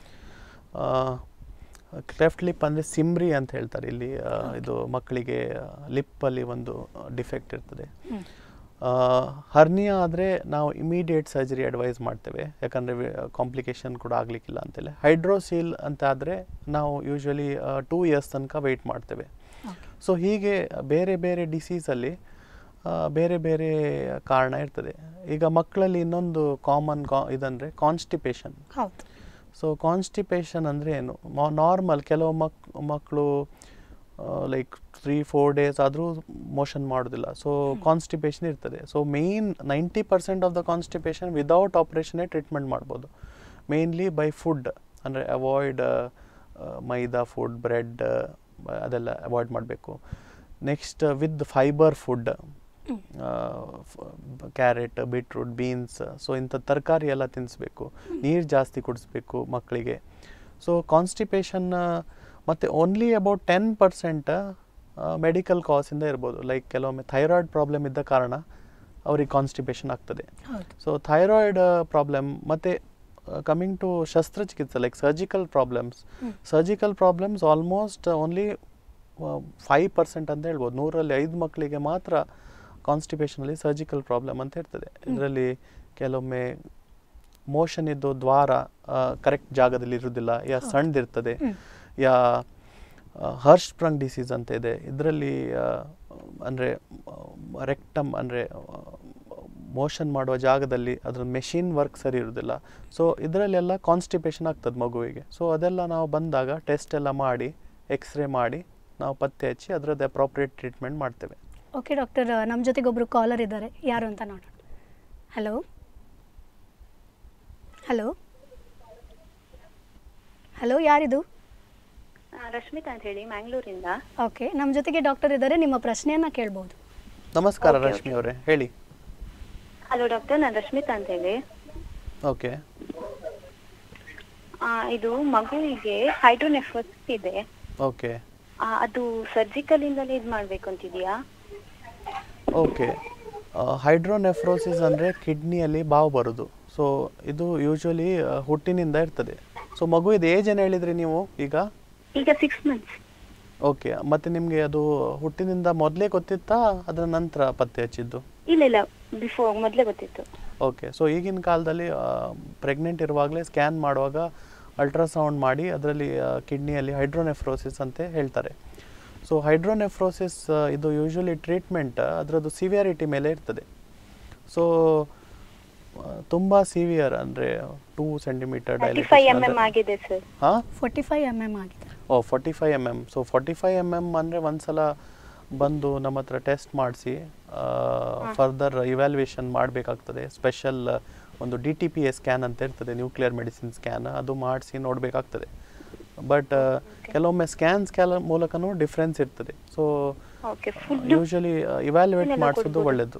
ಕ್ಲೆಫ್ಟ್ ಲಿಪ್ ಅಂದರೆ ಸಿಮ್ರಿ ಅಂತ ಹೇಳ್ತಾರೆ ಇಲ್ಲಿ ಆ, ಇದು ಮಕ್ಕಳಿಗೆ ಲಿಪ್ಪಲ್ಲಿ ಒಂದು ಡಿಫೆಕ್ಟ್ ಇರ್ತದೆ ಹ್ಮ್. ಹರ್ನಿಯಾ ಆದರೆ ನಾವು ಇಮಿಡಿಯೇಟ್ ಸರ್ಜರಿ ಅಡ್ವೈಸ್ ಮಾಡ್ತೇವೆ ಯಾಕಂದರೆ ಕಾಂಪ್ಲಿಕೇಶನ್ ಕೂಡ ಆಗಲಿಕ್ಕಿಲ್ಲ ಅಂತೇಳಿ ಹೈಡ್ರೋಸೀಲ್ ಅಂತ ಆದರೆ ನಾವು ಯೂಶ್ವಲಿ ಟೂ ಇಯರ್ಸ್ ತನಕ ವೆಯ್ಟ್ ಮಾಡ್ತೇವೆ ಸೊ ಹೀಗೆ ಬೇರೆ ಬೇರೆ ಡಿಸೀಸಲ್ಲಿ ಬೇರೆ ಬೇರೆ ಕಾರಣ ಇರ್ತದೆ ಈಗ ಮಕ್ಕಳಲ್ಲಿ ಇನ್ನೊಂದು ಕಾಮನ್ ಕಾ ಇದಂದರೆ ಕಾನ್ಸ್ಟಿಪೇಷನ್ ಹೌದು ಸೊ ಕಾನ್ಸ್ಟಿಪೇಷನ್ ಅಂದರೆ ಏನು ನಾರ್ಮಲ್ ಕೆಲವು ಮಕ್ ಮಕ್ಕಳು ಲೈಕ್ ತ್ರೀ ಫೋರ್ ಡೇಸ್ ಆದರೂ ಮೋಷನ್ ಮಾಡೋದಿಲ್ಲ ಸೊ ಕಾನ್ಸ್ಟಿಪೇಷನ್ ಇರ್ತದೆ so main ninety percent of the constipation without ಆಪ್ರೇಷನ್ನೇ ಟ್ರೀಟ್ಮೆಂಟ್ ಮಾಡ್ಬೋದು ಮೇನ್ಲಿ ಬೈ ಫುಡ್ ಅಂದರೆ ಅವಾಯ್ಡ್ ಮೈದಾ ಫುಡ್ ಬ್ರೆಡ್ ಅದೆಲ್ಲ ಅವಾಯ್ಡ್ ಮಾಡಬೇಕು next with fibre food carrot beetroot beans so ಇಂಥ ತರಕಾರಿ ಎಲ್ಲ ತಿನ್ನಿಸ್ಬೇಕು ನೀರು ಜಾಸ್ತಿ ಕುಡಿಸ್ಬೇಕು ಮಕ್ಕಳಿಗೆ ಸೊ ಕಾನ್ಸ್ಟಿಪೇಷನ್ ಮತ್ತು only about ten percent medical ಕಾಸಿಂದ ಇರ್ಬೋದು ಲೈಕ್ ಕೆಲವೊಮ್ಮೆ ಥೈರಾಯ್ಡ್ ಪ್ರಾಬ್ಲಮ್ ಇದ್ದ ಕಾರಣ ಅವ್ರಿಗೆ ಕಾನ್ಸ್ಟಿಪೇಷನ್ ಆಗ್ತದೆ ಹೌದು ಸೊ ಥೈರಾಯ್ಡ್ ಪ್ರಾಬ್ಲಮ್ ಮತ್ತು ಕಮಿಂಗ್ ಟು ಶಸ್ತ್ರಚಿಕಿತ್ಸೆ like surgical problems surgical problems almost only five percent ಅಂತ ಹೇಳ್ಬೋದು ನೂರಲ್ಲಿ ಐದು ಮಕ್ಕಳಿಗೆ ಮಾತ್ರ ಕಾನ್ಸ್ಟಿಪೇಷನಲ್ಲಿ ಸರ್ಜಿಕಲ್ ಪ್ರಾಬ್ಲಮ್ ಅಂತ ಇರ್ತದೆ ಇದರಲ್ಲಿ ಕೆಲವೊಮ್ಮೆ ಮೋಷನ್ ಇದ್ದು ದ್ವಾರ ಕರೆಕ್ಟ್ ಜಾಗದಲ್ಲಿ ಇರುವುದಿಲ್ಲ ಯಾ ಸಣ್ಣದಿರ್ತದೆ ಯಾ ಹರ್ಷ್ ಸ್ಪ್ರಂಗ್ ಡಿಸೀಸ್ ಅಂತ ಇದೆ ಇದರಲ್ಲಿ ಅಂದರೆ ರೆಕ್ಟಮ್ ಅಂದರೆ ಮೋಷನ್ ಮಾಡುವ ಜಾಗದಲ್ಲಿ ಅದ್ರ ಮೆಷಿನ್ ವರ್ಕ್ ಸರಿ ಇರೋದಿಲ್ಲ ಸೊ ಇದರಲ್ಲೆಲ್ಲ ಕಾನ್ಸ್ಟಿಪೇಷನ್ ಆಗ್ತದೆ ಮಗುವಿಗೆ ಸೊ ಅದೆಲ್ಲ ನಾವು ಬಂದಾಗ ಟೆಸ್ಟ್ ಎಲ್ಲ ಮಾಡಿ ಎಕ್ಸ್ರೇ ಮಾಡಿ ನಾವು ಪತ್ತೆ ಹಚ್ಚಿ ಅದರದ್ದು ಅಪ್ರೋಪ್ರಿಯೇಟ್ ಟ್ರೀಟ್ಮೆಂಟ್ ಮಾಡ್ತೇವೆ ಓಕೆ ಡಾಕ್ಟರ್ ನಮ್ಮ ಜೊತೆಗೆ ಒಬ್ಬರು ಕಾಲರ್ ಇದ್ದಾರೆ ಯಾರು ಅಂತ ನೋಡೋಣ ಹಲೋ ಹಲೋ ಹಲೋ ಯಾರಿದು ಆ, ರಶ್ಮಿತಾ ಅಂತ ಹೇಳಿ ಮ್ಯಾಂಗ್ಳೂರಿಂದ ಓಕೆ ನಮ್ಮ ಜೊತೆಗೆ ಡಾಕ್ಟರ್ ಇದ್ದಾರೆ ನಿಮ್ಮ ಪ್ರಶ್ನೆಯನ್ನ ಕೇಳ್ಬೋದು ನಮಸ್ಕಾರ Okay, ರಶ್ಮಿ ಅವರೇ ಹೇಳಿ ಹಲೋ ಡಾಕ್ಟರ್ ನಾನು ರಶ್ಮಿತಾ ಅಂತ ಹೇಳಿ ಓಕೆ ಆ, ಇದು ಮಗುವಿಗೆ ಹೈಡ್ರೋನೆಫ್ರೋಸ್ ಇದೆ ಓಕೆ ಆ, ಅದು ಸರ್ಜಿಕಲ್ ಇಂದಲೇ ಇದು ಮಾಡ್ಬೇಕು ಅಂತಿದ್ಯಾ ಓಕೆ ಹೈಡ್ರೋನೆಫ್ರೋಸಿಸ್ ಅಂದರೆ ಕಿಡ್ನಿಯಲ್ಲಿ ಬಾವು ಬರೋದು ಸೊ ಇದು ಯೂಶ್ವಲಿ ಹುಟ್ಟಿನಿಂದ ಇರ್ತದೆ ಸೊ ಮಗುವಿದ ಏಜ್ ಏನು ಹೇಳಿದ್ರಿ ನೀವು ಈಗ ಈಗ ಸಿಕ್ಸ್ ಮಂತ್ಸ್ ಓಕೆ ಮತ್ತು ನಿಮಗೆ ಅದು ಹುಟ್ಟಿನಿಂದ ಮೊದಲೇ ಗೊತ್ತಿತ್ತಾ ಅದರ ನಂತರ ಪತ್ತೆ ಹಚ್ಚಿದ್ದು ಇಲ್ಲ ಇಲ್ಲ ಬಿಫೋರ್ ಮೊದಲೇ ಗೊತ್ತಿತ್ತು ಓಕೆ ಸೊ ಈಗಿನ ಕಾಲದಲ್ಲಿ ಪ್ರೆಗ್ನೆಂಟ್ ಇರುವಾಗಲೇ ಸ್ಕ್ಯಾನ್ ಮಾಡುವಾಗ ಅಲ್ಟ್ರಾಸೌಂಡ್ ಮಾಡಿ ಅದರಲ್ಲಿ ಕಿಡ್ನಿಯಲ್ಲಿ ಹೈಡ್ರೋನೆಫ್ರೋಸಿಸ್ ಅಂತ ಹೇಳ್ತಾರೆ ಸೊ ಹೈಡ್ರೋನೆಫ್ರೋಸಿಸ್ ಇದು ಯೂಶ್ವಲಿ ಟ್ರೀಟ್ಮೆಂಟ್ ಅದರದ್ದು ಸಿವಿಯಾರಿಟಿ ಮೇಲೆ ಇರ್ತದೆ ಸೊ ತುಂಬ ಸಿವಿಯರ್ ಅಂದರೆ two centimetre thirty five M M ಆಗಿದೆ ಸರ್ ಹಾಂ ಫೋರ್ಟಿ ಫೈವ್ ಎಮ್ ಎಮ್ ಆಗಿದೆ oh forty five M M so forty five M M ಅಂದರೆ ಒಂದ್ಸಲ ಬಂದು ನಮ್ಮ ಹತ್ರ ಟೆಸ್ಟ್ ಮಾಡಿಸಿ ಫರ್ದರ್ ಇವ್ಯಾಲ್ಯೂಯೇಷನ್ ಮಾಡಬೇಕಾಗ್ತದೆ ಸ್ಪೆಷಲ್ ಒಂದು D T P A scan ಅಂತ ಇರ್ತದೆ ನ್ಯೂಕ್ಲಿಯರ್ ಮೆಡಿಸಿನ್ ಸ್ಕ್ಯಾನ್ ಅದು ಮಾಡಿಸಿ ನೋಡಬೇಕಾಗ್ತದೆ ಬಟ್ ಕೆಲವೊಮ್ಮೆ ಸ್ಕ್ಯಾನ್ ಸ್ಕ್ಯಾನ್ ಮೂಲಕನೂ ಡಿಫ್ರೆನ್ಸ್ ಇರ್ತದೆ so okay food usually evaluate ಏನೆಲ್ಲ ಮಾಡಿಸೋದು ಕೊಡ್ಬೋದು? ಒಳ್ಳೆಯದು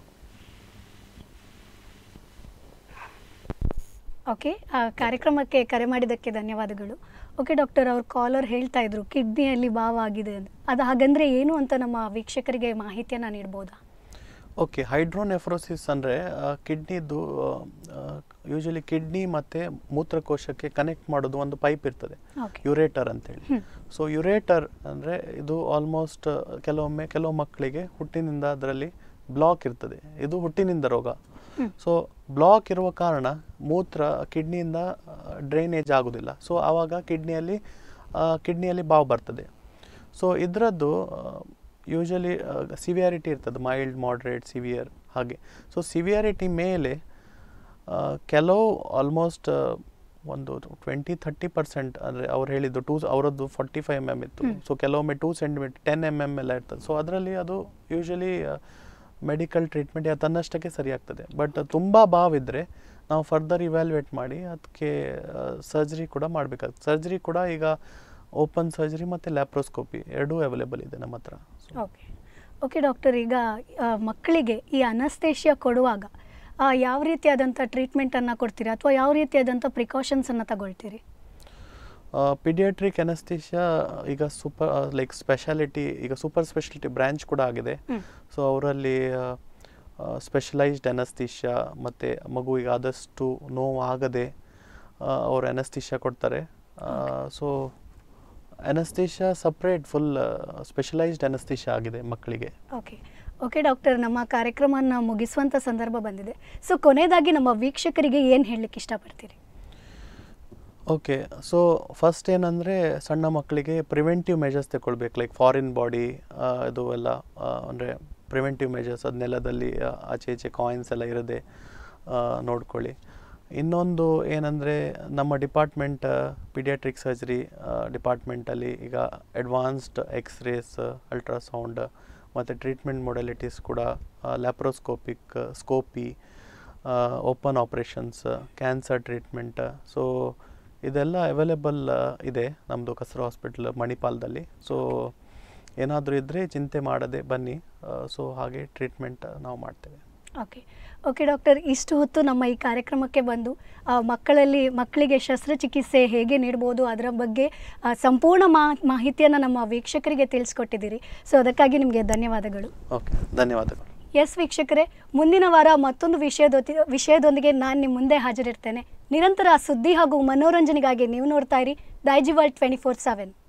ಓಕೆ ಆ, ಕಾರ್ಯಕ್ರಮಕ್ಕೆ ಕರೆ ಮಾಡಿದ್ದಕ್ಕೆ ಧನ್ಯವಾದಗಳು ಓಕೆ ಡಾಕ್ಟರ್ ಅವ್ರ ಕಾಲರ್ ಹೇಳ್ತಾ ಇದ್ರು ಕಿಡ್ನಿಯಲ್ಲಿ ಬಾವು ಆಗಿದೆ ಅಂತ ಅದು ಹಾಗಂದ್ರೆ ಏನು ಅಂತ ನಮ್ಮ ವೀಕ್ಷಕರಿಗೆ ಮಾಹಿತಿಯನ್ನು ನೀಡ್ಬೋದಾ ಓಕೆ ಹೈಡ್ರೋನೆಫ್ರೋಸಿಸ್ ಅಂದರೆ ಕಿಡ್ನಿದು ಯೂಶಲಿ ಕಿಡ್ನಿ ಮತ್ತು ಮೂತ್ರಕೋಶಕ್ಕೆ ಕನೆಕ್ಟ್ ಮಾಡೋದು ಒಂದು ಪೈಪ್ ಇರ್ತದೆ ಓಕೆ ಯುರೇಟರ್ ಅಂತೇಳಿ ಹ್ಮ್. ಸೊ ಯುರೇಟರ್ ಅಂದರೆ ಇದು ಆಲ್ಮೋಸ್ಟ್ ಕೆಲವೊಮ್ಮೆ ಕೆಲವು ಮಕ್ಕಳಿಗೆ ಹುಟ್ಟಿನಿಂದ ಅದರಲ್ಲಿ ಬ್ಲಾಕ್ ಇರ್ತದೆ ಇದು ಹುಟ್ಟಿನಿಂದ ರೋಗ ಸೊ ಬ್ಲಾಕ್ ಇರುವ ಕಾರಣ ಮೂತ್ರ ಕಿಡ್ನಿಯಿಂದ ಡ್ರೈನೇಜ್ ಆಗೋದಿಲ್ಲ ಸೊ ಆವಾಗ ಕಿಡ್ನಿಯಲ್ಲಿ ಕಿಡ್ನಿಯಲ್ಲಿ ಬಾವು ಬರ್ತದೆ ಸೊ ಇದರದ್ದು ಯೂಶಲಿ ಸಿವಿಯಾರಿಟಿ ಇರ್ತದೆ ಮೈಲ್ಡ್ ಮಾಡ್ರೇಟ್ ಸಿವಿಯರ್ ಹಾಗೆ ಸೊ ಸಿವಿಯಾರಿಟಿ ಮೇಲೆ ಆ, ಕೆಲವು ಆಲ್ಮೋಸ್ಟ್ ಒಂದು ಟ್ವೆಂಟಿ ಥರ್ಟಿ ಪರ್ಸೆಂಟ್ ಅಂದರೆ ಅವ್ರು ಹೇಳಿದ್ದು ಟೂ ಅವರದ್ದು ಫಾರ್ಟಿ ಫೈವ್ ಎಮ್ ಎಮ್ ಇತ್ತು ಸೊ ಕೆಲವೊಮ್ಮೆ two centimetre ten M M ಎಲ್ಲ ಇರ್ತದೆ ಸೊ ಅದರಲ್ಲಿ ಅದು ಯೂಶಲಿ ಮೆಡಿಕಲ್ ಟ್ರೀಟ್ಮೆಂಟ್ ಯಾ ತನ್ನಷ್ಟಕ್ಕೆ ಸರಿ ಆಗ್ತದೆ ಬಟ್ ತುಂಬ ಬಾವಿದ್ರೆ ನಾವು ಫರ್ದರ್ ಇವ್ಯಾಲ್ಯೂಯೇಟ್ ಮಾಡಿ ಅದಕ್ಕೆ ಸರ್ಜರಿ ಕೂಡ ಮಾಡಬೇಕಾಗುತ್ತೆ ಸರ್ಜರಿ ಕೂಡ ಈಗ ಓಪನ್ ಸರ್ಜರಿ ಮತ್ತು ಲ್ಯಾಪ್ರೋಸ್ಕೋಪಿ ಎರಡೂ ಅವೈಲೇಬಲ್ ಇದೆ ನಮ್ಮ ಹತ್ರ So, ಓಕೆ ಓಕೆ ಡಾಕ್ಟರ್ ಈಗ ಆ, ಮಕ್ಕಳಿಗೆ ಈ ಅನಸ್ತೇಷಿಯಾ ಕೊಡುವಾಗ ಆ, ಯಾವ ರೀತಿಯಾದಂಥ ಟ್ರೀಟ್ಮೆಂಟನ್ನು ಕೊಡ್ತೀರಿ ಅಥವಾ ಯಾವ ರೀತಿಯಾದಂಥ ಪ್ರಿಕಾಷನ್ಸನ್ನು ತಗೊಳ್ತೀರಿ ಪಿಡಿಯಾಟ್ರಿಕ್ ಎನಸ್ತೀಶಿಯಾ ಈಗ ಸೂಪರ್ ಲೈಕ್ ಸ್ಪೆಷಾಲಿಟಿ ಈಗ ಸೂಪರ್ ಸ್ಪೆಷಾಲಿಟಿ ಬ್ರ್ಯಾಂಚ್ ಕೂಡ ಆಗಿದೆ ಹ್ಮ್. ಸೊ ಅವರಲ್ಲಿ ಸ್ಪೆಷಲೈಸ್ಡ್ ಎನಸ್ತೀಶಿಯಾ ಮತ್ತು ಮಗುವಿಗೆ ಆದಷ್ಟು ನೋವು ಆಗದೆ ಅವರು ಎನಸ್ತೀಶಿಯಾ ಕೊಡ್ತಾರೆ so anaesthesia separate full specialised anaesthesia ಆಗಿದೆ ಮಕ್ಕಳಿಗೆ ಓಕೆ ಓಕೆ ಡಾಕ್ಟರ್ ನಮ್ಮ ಕಾರ್ಯಕ್ರಮವನ್ನು ಮುಗಿಸುವಂಥ ಸಂದರ್ಭ ಬಂದಿದೆ ಸೊ ಕೊನೆಯದಾಗಿ ನಮ್ಮ ವೀಕ್ಷಕರಿಗೆ ಏನು ಹೇಳಲಿಕ್ಕೆ ಇಷ್ಟಪಡ್ತೀರಿ ಓಕೆ ಸೊ ಫಸ್ಟ್ ಏನಂದರೆ ಸಣ್ಣ ಮಕ್ಕಳಿಗೆ ಪ್ರಿವೆಂಟಿವ್ ಮೆಜರ್ಸ್ ತಗೊಳ್ಬೇಕು ಲೈಕ್ ಫಾರಿನ್ ಬಾಡಿ ಇದು ಎಲ್ಲ ಅಂದರೆ ಪ್ರಿವೆಂಟಿವ್ ಮೆಜರ್ಸ್ ಅದು ನೆಲದಲ್ಲಿ ಆ, ಆಚೆ ಈಚೆ ಕಾಯಿನ್ಸ್ ಎಲ್ಲ ಇರದೆ ಆ, ನೋಡ್ಕೊಳ್ಳಿ ಇನ್ನೊಂದು ಏನಂದರೆ ನಮ್ಮ ಡಿಪಾರ್ಟ್ಮೆಂಟ್ ಪಿಡಿಯಾಟ್ರಿಕ್ ಸರ್ಜರಿ ಡಿಪಾರ್ಟ್ಮೆಂಟಲ್ಲಿ ಈಗ ಅಡ್ವಾನ್ಸ್ಡ್ ಎಕ್ಸ್ರೇಸ್ ಅಲ್ಟ್ರಾಸೌಂಡ್ ಮತ್ತು ಟ್ರೀಟ್ಮೆಂಟ್ ಮೊಡಲಿಟೀಸ್ ಕೂಡ ಲ್ಯಾಪ್ರೋಸ್ಕೋಪಿಕ್ ಸ್ಕೋಪಿ open operations cancer treatment so ಇದೆಲ್ಲ ಅವೈಲೇಬಲ್ ಇದೆ ನಮ್ಮದು ಕಸರ ಹಾಸ್ಪಿಟಲ್ ಮಣಿಪಾಲದಲ್ಲಿ ಸೊ ಏನಾದರೂ ಇದ್ದರೆ ಚಿಂತೆ ಮಾಡದೆ ಬನ್ನಿ ಸೊ ಹಾಗೆ ಟ್ರೀಟ್ಮೆಂಟ್ ನಾವು ಮಾಡ್ತೇವೆ ಓಕೆ ಓಕೆ ಡಾಕ್ಟರ್ ಇಷ್ಟು ಹೊತ್ತು ನಮ್ಮ ಈ ಕಾರ್ಯಕ್ರಮಕ್ಕೆ ಬಂದು ಆ, ಮಕ್ಕಳಲ್ಲಿ ಮಕ್ಕಳಿಗೆ ಶಸ್ತ್ರಚಿಕಿತ್ಸೆ ಹೇಗೆ ನೀಡ್ಬೋದು ಅದರ ಬಗ್ಗೆ ಆ, ಸಂಪೂರ್ಣ ಮಾ ಮಾಹಿತಿಯನ್ನು ನಮ್ಮ ವೀಕ್ಷಕರಿಗೆ ತಿಳಿಸ್ಕೊಟ್ಟಿದ್ದೀರಿ ಸೊ ಅದಕ್ಕಾಗಿ ನಿಮಗೆ ಧನ್ಯವಾದಗಳು ಓಕೆ ಧನ್ಯವಾದಗಳು ಎಸ್ ವೀಕ್ಷಕರೇ ಮುಂದಿನ ವಾರ ಮತ್ತೊಂದು ವಿಷಯದೊತ್ತಿ ವಿಷಯದೊಂದಿಗೆ ನಾನು ನಿಮ್ಮ ಮುಂದೆ ಹಾಜರಿರ್ತೇನೆ ನಿರಂತರ ಸುದ್ದಿ ಹಾಗೂ ಮನೋರಂಜನೆಗಾಗಿ ನೀವು ನೋಡ್ತಾ ಇರಿ Daiji world twenty four seven